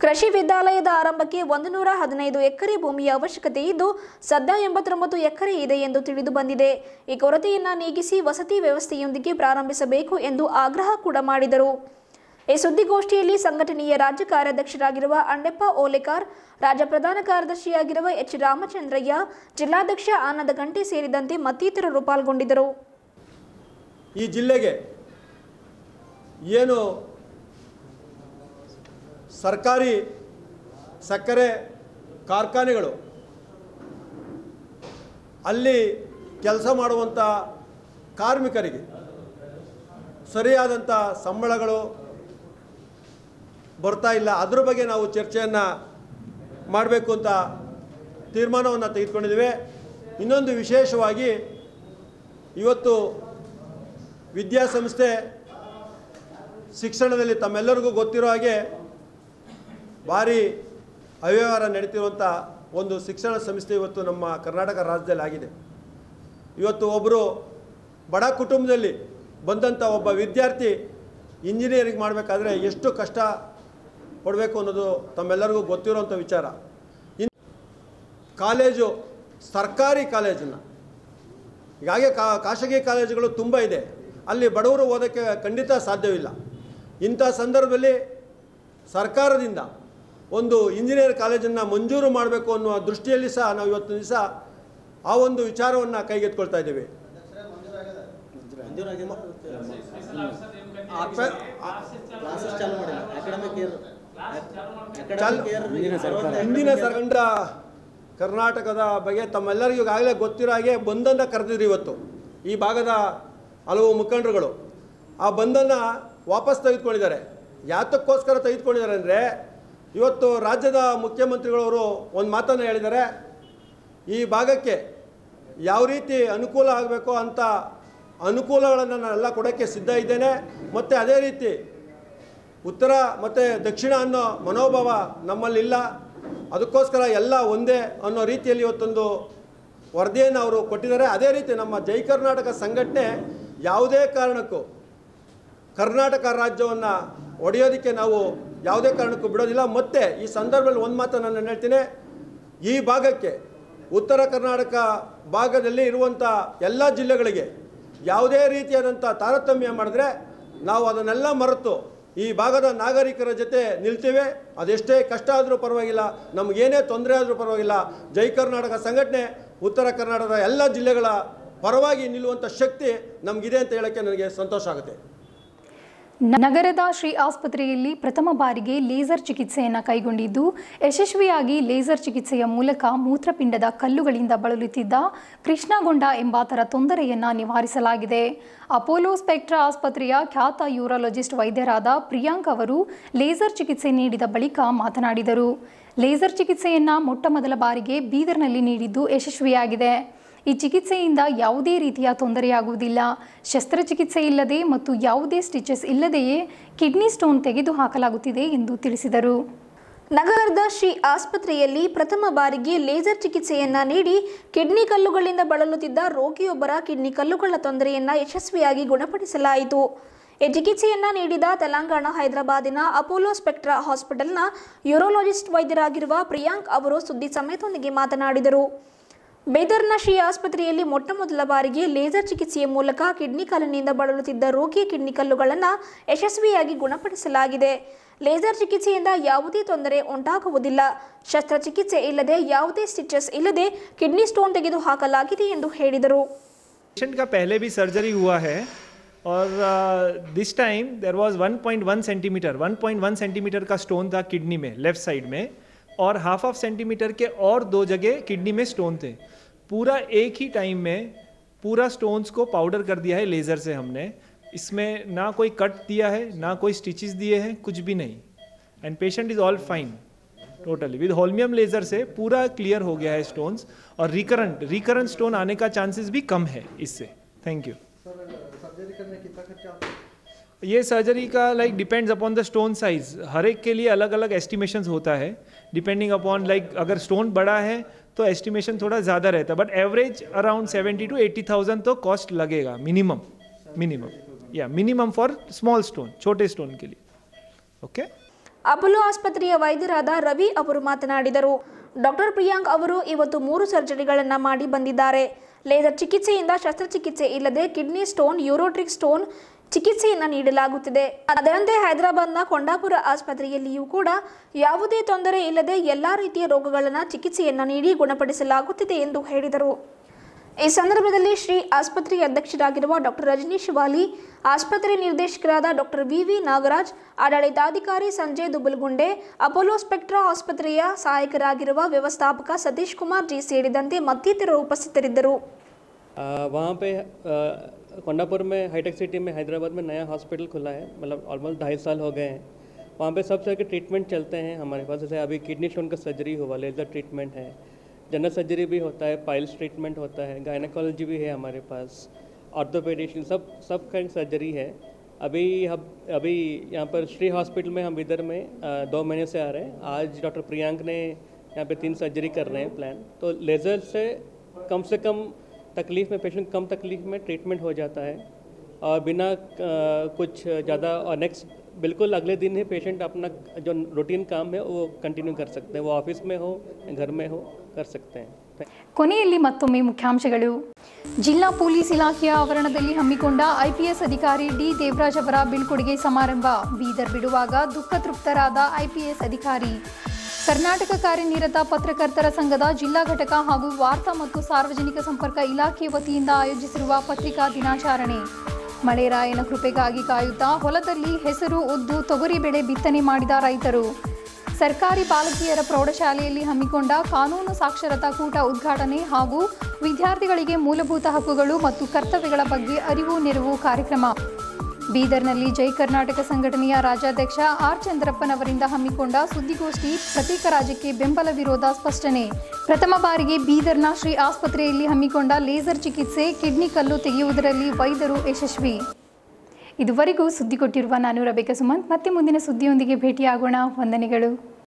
ಕೃಷಿ ವಿದ್ಯಾಲಯದ ಆರಂಭಕ್ಕೆ ಒಂದು ನೂರ ಹದಿನೈದು ಎಕರೆ ಭೂಮಿಯ ಅವಶ್ಯಕತೆ ಇದ್ದು ಸದ್ಯ ಎಂಬತ್ತೊಂಬತ್ತು ಎಕರೆ ಇದೆ ಎಂದು ತಿಳಿದು ಬಂದಿದೆ ಈ ಕೊರತೆಯನ್ನು ನೀಗಿಸಿ ವಸತಿ ವ್ಯವಸ್ಥೆಯೊಂದಿಗೆ ಪ್ರಾರಂಭಿಸಬೇಕು ಎಂದು ಆಗ್ರಹ ಕೂಡ ಮಾಡಿದರು ಈ ಸುದ್ದಿಗೋಷ್ಠಿಯಲ್ಲಿ ಸಂಘಟನೆಯ ರಾಜ್ಯ ಕಾರ್ಯಾಧ್ಯಕ್ಷರಾಗಿರುವ ಅಂಡೆಪ್ಪ ಓಲೆಕಾರ್ ರಾಜ್ಯ ಪ್ರಧಾನ ಕಾರ್ಯದರ್ಶಿಯಾಗಿರುವ ಎಚ್ ರಾಮಚಂದ್ರಯ್ಯ ಜಿಲ್ಲಾಧ್ಯಕ್ಷ ಆನಂದ ಗಂಟೆ ಸೇರಿದಂತೆ ಮತ್ತಿತರರು ಪಾಲ್ಗೊಂಡಿದ್ದರು ಈ ಜಿಲ್ಲೆಗೆ ಏನು ಸರ್ಕಾರಿ ಸಕ್ಕರೆ ಕಾರ್ಖಾನೆಗಳು ಅಲ್ಲಿ ಕೆಲಸ ಮಾಡುವಂಥ ಕಾರ್ಮಿಕರಿಗೆ ಸರಿಯಾದಂಥ ಸಂಬಳಗಳು ಬರ್ತಾ ಇಲ್ಲ ಅದ್ರ ಬಗ್ಗೆ ನಾವು ಚರ್ಚೆಯನ್ನು ಮಾಡಬೇಕು ಅಂತ ತೀರ್ಮಾನವನ್ನು ತೆಗೆದುಕೊಂಡಿದ್ದೇವೆ ಇನ್ನೊಂದು ವಿಶೇಷವಾಗಿ ಇವತ್ತು ವಿದ್ಯಾಸಂಸ್ಥೆ ಶಿಕ್ಷಣದಲ್ಲಿ ತಮ್ಮೆಲ್ಲರಿಗೂ ಗೊತ್ತಿರೋ ಹಾಗೆ ಭಾರಿ ಅವ್ಯವಹಾರ ನಡೀತಿರುವಂಥ ಒಂದು ಶಿಕ್ಷಣ ಸಂಸ್ಥೆ ಇವತ್ತು ನಮ್ಮ ಕರ್ನಾಟಕ ರಾಜ್ಯದಲ್ಲಿ ಆಗಿದೆ ಇವತ್ತು ಒಬ್ಬರು ಬಡ ಕುಟುಂಬದಲ್ಲಿ ಬಂದಂಥ ಒಬ್ಬ ವಿದ್ಯಾರ್ಥಿ ಇಂಜಿನಿಯರಿಂಗ್ ಮಾಡಬೇಕಾದ್ರೆ ಎಷ್ಟು ಕಷ್ಟ ಪಡಬೇಕು ಅನ್ನೋದು ತಮ್ಮೆಲ್ಲರಿಗೂ ಗೊತ್ತಿರುವಂಥ ವಿಚಾರ ಇನ್ ಕಾಲೇಜು ಸರ್ಕಾರಿ ಕಾಲೇಜನ್ನು ಹೀಗಾಗಿ ಕಾ ಖಾಸಗಿ ಕಾಲೇಜುಗಳು ತುಂಬ ಇದೆ ಅಲ್ಲಿ ಬಡವರು ಓದೋಕ್ಕೆ ಖಂಡಿತ ಸಾಧ್ಯವಿಲ್ಲ ಇಂಥ ಸಂದರ್ಭದಲ್ಲಿ ಸರ್ಕಾರದಿಂದ ಒಂದು ಇಂಜಿನಿಯರ್ ಕಾಲೇಜನ್ನು ಮಂಜೂರು ಮಾಡಬೇಕು ಅನ್ನುವ ದೃಷ್ಟಿಯಲ್ಲಿ ಸಹ ನಾವು ಇವತ್ತು ದಿವಸ ಆ ಒಂದು ವಿಚಾರವನ್ನು ಕೈಗೆತ್ಕೊಳ್ತಾ ಇದ್ದೇವೆ ಅಪ- ಚಾಲ್- ಹಿಂದಿನ ಸರ್ಕಂಡ ಕರ್ನಾಟಕದ ಬಗ್ಗೆ ತಮ್ಮೆಲ್ಲರಿಗೂ ಈಗಾಗಲೇ ಗೊತ್ತಿರೋ ಹಾಗೆ ಬಂಧನ ಕರೆದಿದ್ರು ಇವತ್ತು ಈ ಭಾಗದ ಹಲವು ಮುಖಂಡರುಗಳು ಆ ಬಂಧನ ವಾಪಸ್ ತೆಗೆದುಕೊಂಡಿದ್ದಾರೆ ಯಾತಕ್ಕೋಸ್ಕರ ತೆಗೆದುಕೊಂಡಿದ್ದಾರೆ ಅಂದರೆ ಇವತ್ತು ರಾಜ್ಯದ ಮುಖ್ಯಮಂತ್ರಿಗಳವರು ಒಂದು ಮಾತನ್ನು ಹೇಳಿದ್ದಾರೆ ಈ ಭಾಗಕ್ಕೆ ಯಾವ ರೀತಿ ಅನುಕೂಲ ಆಗಬೇಕೋ ಅಂಥ ಅನುಕೂಲಗಳನ್ನು ನಾನೆಲ್ಲ ಕೊಡೋಕ್ಕೆ ಸಿದ್ಧ ಇದ್ದೇನೆ ಮತ್ತು ಅದೇ ರೀತಿ ಉತ್ತರ ಮತ್ತು ದಕ್ಷಿಣ ಅನ್ನೋ ಮನೋಭಾವ ನಮ್ಮಲ್ಲಿಲ್ಲ ಅದಕ್ಕೋಸ್ಕರ ಎಲ್ಲ ಒಂದೇ ಅನ್ನೋ ರೀತಿಯಲ್ಲಿ ಇವತ್ತೊಂದು ವರದಿಯನ್ನು ಅವರು ಕೊಟ್ಟಿದ್ದಾರೆ ಅದೇ ರೀತಿ ನಮ್ಮ ಜೈ ಕರ್ನಾಟಕ ಸಂಘಟನೆ ಯಾವುದೇ ಕಾರಣಕ್ಕೂ ಕರ್ನಾಟಕ ರಾಜ್ಯವನ್ನು ಒಡೆಯೋದಕ್ಕೆ ನಾವು ಯಾವುದೇ ಕಾರಣಕ್ಕೂ ಬಿಡೋದಿಲ್ಲ ಮತ್ತು ಈ ಸಂದರ್ಭದಲ್ಲಿ ಒಂದು ಮಾತನ್ನು ನಾನು ಹೇಳ್ತೀನಿ ಈ ಭಾಗಕ್ಕೆ ಉತ್ತರ ಕರ್ನಾಟಕ ಭಾಗದಲ್ಲಿ ಇರುವಂಥ ಎಲ್ಲ ಜಿಲ್ಲೆಗಳಿಗೆ ಯಾವುದೇ ರೀತಿಯಾದಂಥ ತಾರತಮ್ಯ ಮಾಡಿದ್ರೆ ನಾವು ಅದನ್ನೆಲ್ಲ ಮರೆತು ಈ ಭಾಗದ ನಾಗರಿಕರ ಜೊತೆ ನಿಲ್ತೇವೆ ಅದೆಷ್ಟೇ ಕಷ್ಟ ಆದರೂ ಪರವಾಗಿಲ್ಲ ನಮಗೇನೇ ತೊಂದರೆ ಆದರೂ ಪರವಾಗಿಲ್ಲ ಜೈ ಕರ್ನಾಟಕ ಸಂಘಟನೆ ಉತ್ತರ ಕರ್ನಾಟಕದ ಎಲ್ಲ ಜಿಲ್ಲೆಗಳ ಪರವಾಗಿ ನಿಲ್ಲುವಂಥ ಶಕ್ತಿ ನಮಗಿದೆ ಅಂತ ಹೇಳೋಕ್ಕೆ ನನಗೆ ಸಂತೋಷ ಆಗುತ್ತೆ ನಗರದ ಶ್ರೀ ಆಸ್ಪತ್ರೆಯಲ್ಲಿ ಪ್ರಥಮ ಬಾರಿಗೆ ಲೇಸರ್ ಚಿಕಿತ್ಸೆಯನ್ನು ಕೈಗೊಂಡಿದ್ದು ಯಶಸ್ವಿಯಾಗಿ ಲೇಸರ್ ಚಿಕಿತ್ಸೆಯ ಮೂಲಕ ಮೂತ್ರಪಿಂಡದ ಕಲ್ಲುಗಳಿಂದ ಬಳಲುತ್ತಿದ್ದ ಕೃಷ್ಣಗೊಂಡ ಎಂಬಾತರ ತೊಂದರೆಯನ್ನು ನಿವಾರಿಸಲಾಗಿದೆ ಅಪೋಲೋ ಸ್ಪೆಕ್ಟ್ರಾ ಆಸ್ಪತ್ರೆಯ ಖ್ಯಾತ ಯೂರಾಲಜಿಸ್ಟ್ ವೈದ್ಯರಾದ ಪ್ರಿಯಾಂಕ್ ಅವರು ಲೇಸರ್ ಚಿಕಿತ್ಸೆ ನೀಡಿದ ಬಳಿಕ ಮಾತನಾಡಿದರು ಲೇಸರ್ ಚಿಕಿತ್ಸೆಯನ್ನು ಮೊಟ್ಟ ಮೊದಲ ಬಾರಿಗೆ ಬೀದರ್ನಲ್ಲಿ ನೀಡಿದ್ದು ಯಶಸ್ವಿಯಾಗಿದೆ ಈ ಚಿಕಿತ್ಸೆಯಿಂದ ಯಾವುದೇ ರೀತಿಯ ತೊಂದರೆಯಾಗುವುದಿಲ್ಲ ಶಸ್ತ್ರಚಿಕಿತ್ಸೆ ಇಲ್ಲದೆ ಮತ್ತು ಯಾವುದೇ ಸ್ಟಿಚಸ್ ಇಲ್ಲದೆಯೇ ಕಿಡ್ನಿ ಸ್ಟೋನ್ ತೆಗೆದುಹಾಕಲಾಗುತ್ತಿದೆ ಎಂದು ತಿಳಿಸಿದರು ನಗರದ ಶ್ರೀ ಆಸ್ಪತ್ರೆಯಲ್ಲಿ ಪ್ರಥಮ ಬಾರಿಗೆ ಲೇಸರ್ ಚಿಕಿತ್ಸೆಯನ್ನ ನೀಡಿ ಕಿಡ್ನಿ ಕಲ್ಲುಗಳಿಂದ ಬಳಲುತ್ತಿದ್ದ ರೋಗಿಯೊಬ್ಬರ ಕಿಡ್ನಿ ಕಲ್ಲುಗಳ ತೊಂದರೆಯನ್ನ ಯಶಸ್ವಿಯಾಗಿ ಗುಣಪಡಿಸಲಾಯಿತು ಈ ಚಿಕಿತ್ಸೆಯನ್ನ ನೀಡಿದ ತೆಲಂಗಾಣ ಹೈದರಾಬಾದಿನ ಅಪೋಲೋ ಸ್ಪೆಕ್ಟ್ರಾ ಹಾಸ್ಪಿಟಲ್ನ ಯೂರೋಲಜಿಸ್ಟ್ ವೈದ್ಯರಾಗಿರುವ ಪ್ರಿಯಾಂಕ್ ಅವರು ಸುದ್ದಿ ಸಮೇತದೊಂದಿಗೆ ಮಾತನಾಡಿದರು ಬೇದರ್ನ ಶ್ರೀ ಆಸ್ಪತ್ರೆಯಲ್ಲಿ ಮೊಟ್ಟ ಮೊದಲ ಬಾರಿಗೆ ಲೇಸರ್ ಚಿಕಿತ್ಸೆಯ ಮೂಲಕ ಕಿಡ್ನಿ ಕಲ್ಲಿನಿಂದ ಬಳಲುತ್ತಿದ್ದ ರೋಗಿಯ ಕಿಡ್ನಿ ಕಲ್ಲುಗಳನ್ನು ಯಶಸ್ವಿಯಾಗಿ ಗುಣಪಡಿಸಲಾಗಿದೆ ಲೇಸರ್ ಚಿಕಿತ್ಸೆಯಿಂದ ಯಾವುದೇ ತೊಂದರೆ ಉಂಟಾಗುವುದಿಲ್ಲ ಶಸ್ತ್ರಚಿಕಿತ್ಸೆ ಇಲ್ಲದೆ ಯಾವುದೇ ಸ್ಟಿಚಸ್ ಇಲ್ಲದೆ ಕಿಡ್ನಿ ಸ್ಟೋನ್ ತೆಗೆದು ಹಾಕಲಾಗಿದೆ ಎಂದು ಹೇಳಿದರು पेशेंट का पहले भी सर्जरी हुआ है और this time there was 1.1 centimetre 1.1 centimetre का स्टोन था किडनी में लेफ्ट साइड में और हाफ ऑफ सेंटीमीटर के और दो जगह किडनी में स्टोन थे पूरा एक ही टाइम में पूरा स्टोन्स को पाउडर कर दिया है लेज़र से हमने इसमें ना कोई कट दिया है ना कोई स्टिचेस दिए हैं कुछ भी नहीं and patient is all fine totally with holmium laser से पूरा क्लियर हो गया है स्टोन्स और रिकरेंट रिकरेंट स्टोन आने का चांसेस भी कम है इससे थैंक यू ये सर्जरी का like depends upon the stone size हर एक के लिए अलग अलग एस्टिमेशंस होता है डिपेंडिंग अपॉन लाइक अगर स्टोन बड़ा है तो एस्टिमेशन थोड़ा ज़्यादा रहता है but average around seventy two eighty thousand तो कॉस्ट लगेगा मिनिमम मिनिमम या मिनिमम फॉर स्मॉल स्टोन छोटे स्टोन के लिए ओके ಅಪೋಲೋ ಆಸ್ಪತ್ರೆಯ ವೈದ್ಯರಾದ ರವಿ ಅವರು ಮಾತನಾಡಿದರು ಡಾಕ್ಟರ್ ಪ್ರಿಯಾಂಕ್ ಅವರು ಇವತ್ತು ಮೂರು ಸರ್ಜರಿಗಳನ್ನು ಮಾಡಿ ಬಂದಿದ್ದಾರೆ ಲೇಸರ್ ಚಿಕಿತ್ಸೆಯಿಂದ ಶಸ್ತ್ರಚಿಕಿತ್ಸೆ ಇಲ್ಲದೆ ಕಿಡ್ನಿ ಸ್ಟೋನ್ ಯೂರೋಟ್ರಿಕ್ ಸ್ಟೋನ್ ಚಿಕಿತ್ಸೆಯನ್ನು ನೀಡಲಾಗುತ್ತಿದೆ ಅದರಂತೆ ಹೈದರಾಬಾದ್ನ ಕೊಂಡಾಪುರ ಆಸ್ಪತ್ರೆಯಲ್ಲಿಯೂ ಕೂಡ ಯಾವುದೇ ತೊಂದರೆ ಇಲ್ಲದೆ ಎಲ್ಲ ರೀತಿಯ ರೋಗಗಳನ್ನು ಚಿಕಿತ್ಸೆಯನ್ನು ನೀಡಿ ಗುಣಪಡಿಸಲಾಗುತ್ತಿದೆ ಎಂದು ಹೇಳಿದರು ಈ ಸಂದರ್ಭದಲ್ಲಿ ಶ್ರೀ ಆಸ್ಪತ್ರೆಯ ಅಧ್ಯಕ್ಷರಾಗಿರುವ ಡಾಕ್ಟರ್ ರಜನೀಶ್ ವಾಲಿ ಆಸ್ಪತ್ರೆ ನಿರ್ದೇಶಕರಾದ ಡಾಕ್ಟರ್ ವಿ ವಿ ನಾಗರಾಜ್ ಆಡಳಿತಾಧಿಕಾರಿ ಸಂಜಯ್ ದುಬಲ್ಗುಂಡೆ ಅಪೋಲೋ ಸ್ಪೆಕ್ಟ್ರಾ ಆಸ್ಪತ್ರೆಯ ಸಹಾಯಕರಾಗಿರುವ ವ್ಯವಸ್ಥಾಪಕ ಸತೀಶ್ ಕುಮಾರ್ ಜಿ ಸೇರಿದಂತೆ ಮತ್ತಿತರರು ಉಪಸ್ಥಿತರಿದ್ದರು आ, वहाँ पे आ, कोंडापुर में हाईटेक सिटी में हैदराबाद में नया हॉस्पिटल खुला है मतलब ऑलमोस्ट ढाई साल हो गए हैं वहाँ पे सब तरह के ट्रीटमेंट चलते हैं हमारे पास जैसे अभी किडनी स्टोन का सर्जरी हुआ लेज़र ट्रीटमेंट है जनरल सर्जरी भी होता है पाइल्स ट्रीटमेंट होता है गायनाकोलॉजी भी है हमारे पास ऑर्थोपेडिशन सब सब का सर्जरी है अभी हम अभी यहाँ पर श्री हॉस्पिटल में हम इधर में आ, दो महीने से आ रहे हैं आज डॉक्टर प्रियांक ने यहाँ पे तीन सर्जरी कर रहे हैं प्लान तो लेज़र से कम से कम तकलीफ़ में पेशेंट कम तकलीफ़ में ट्रीटमेंट हो जाता है और बिना आ, कुछ ज़्यादा और नेक्स्ट बिल्कुल अगले दिन ही पेशेंट अपना जो रूटीन काम है वो कंटिन्यू कर सकते हैं वो ऑफिस में हो या घर में हो कर सकते हैं Thank- ಕೊನೆಯಲ್ಲಿ ಮತ್ತೊಮ್ಮೆ ಮುಖ್ಯಾಂಶಗಳು ಜಿಲ್ಲಾ ಪೊಲೀಸ್ ಇಲಾಖೆಯ ಆವರಣದಲ್ಲಿ ಹಮ್ಮಿಕೊಂಡ ಐಪಿಎಸ್ ಅಧಿಕಾರಿ ಡಿ ದೇವರಾಜ್ ಅವರ ಬೀಳ್ಕೊಡುಗೆ ಸಮಾರಂಭ ಬೀದರ್ ಬಿಡುವಾಗ ದುಃಖ ತೃಪ್ತರಾದ ಐಪಿಎಸ್ ಅಧಿಕಾರಿ ಕರ್ನಾಟಕ ಕಾರ್ಯನಿರತ ಪತ್ರಕರ್ತರ ಸಂಘದ ಜಿಲ್ಲಾ ಘಟಕ ಹಾಗೂ ವಾರ್ತಾ ಮತ್ತು ಸಾರ್ವಜನಿಕ ಸಂಪರ್ಕ ಇಲಾಖೆ ವತಿಯಿಂದ ಆಯೋಜಿಸಿರುವ ಪತ್ರಿಕಾ ದಿನಾಚರಣೆ ಮಳೆರಾಯನ ಕೃಪೆಗಾಗಿ ಕಾಯುತ್ತಾ ಹೊಲದಲ್ಲಿ ಹೆಸರು ಉದ್ದು ತೊಗರಿ ಬೆಳೆ ಬಿತ್ತನೆ ಮಾಡಿದ ರೈತರು ಸರ್ಕಾರಿ ಬಾಲಕಿಯರ ಪ್ರೌಢಶಾಲೆಯಲ್ಲಿ ಹಮ್ಮಿಕೊಂಡ ಕಾನೂನು ಸಾಕ್ಷರತಾ ಕೂಟ ಉದ್ಘಾಟನೆ ಹಾಗೂ ವಿದ್ಯಾರ್ಥಿಗಳಿಗೆ ಮೂಲಭೂತ ಹಕ್ಕುಗಳು ಮತ್ತು ಕರ್ತವ್ಯಗಳ ಬಗ್ಗೆ ಅರಿವು ನೆರವು ಕಾರ್ಯಕ್ರಮ ಬೀದರ್ನಲ್ಲಿ ಜೈ ಕರ್ನಾಟಕ ಸಂಘಟನೆಯ ರಾಜ್ಯಾಧ್ಯಕ್ಷ ಆರ್ ಚಂದ್ರಪ್ಪನವರಿಂದ ಹಮ್ಮಿಕೊಂಡ ಸುದ್ದಿಗೋಷ್ಠಿ ಪ್ರತ್ಯೇಕ ರಾಜ್ಯಕ್ಕೆ ಬೆಂಬಲ ವಿರೋಧ ಸ್ಪಷ್ಟನೆ ಪ್ರಥಮ ಬಾರಿಗೆ ಬೀದರ್ನ ಶ್ರೀ ಆಸ್ಪತ್ರೆಯಲ್ಲಿ ಹಮ್ಮಿಕೊಂಡ ಲೇಸರ್ ಚಿಕಿತ್ಸೆ ಕಿಡ್ನಿ ಕಲ್ಲು ತೆಗೆಯುವುದರಲ್ಲಿ ವೈದ್ಯರು ಯಶಸ್ವಿ ಇದುವರೆಗೂ ಸುದ್ದಿ ಕೊಟ್ಟಿರುವ ನಾನು ರಬೇಕ ಸುಮಂತ್ ಮತ್ತೆ ಮುಂದಿನ ಸುದ್ದಿಯೊಂದಿಗೆ ಭೇಟಿಯಾಗೋಣ ವಂದನೆಗಳು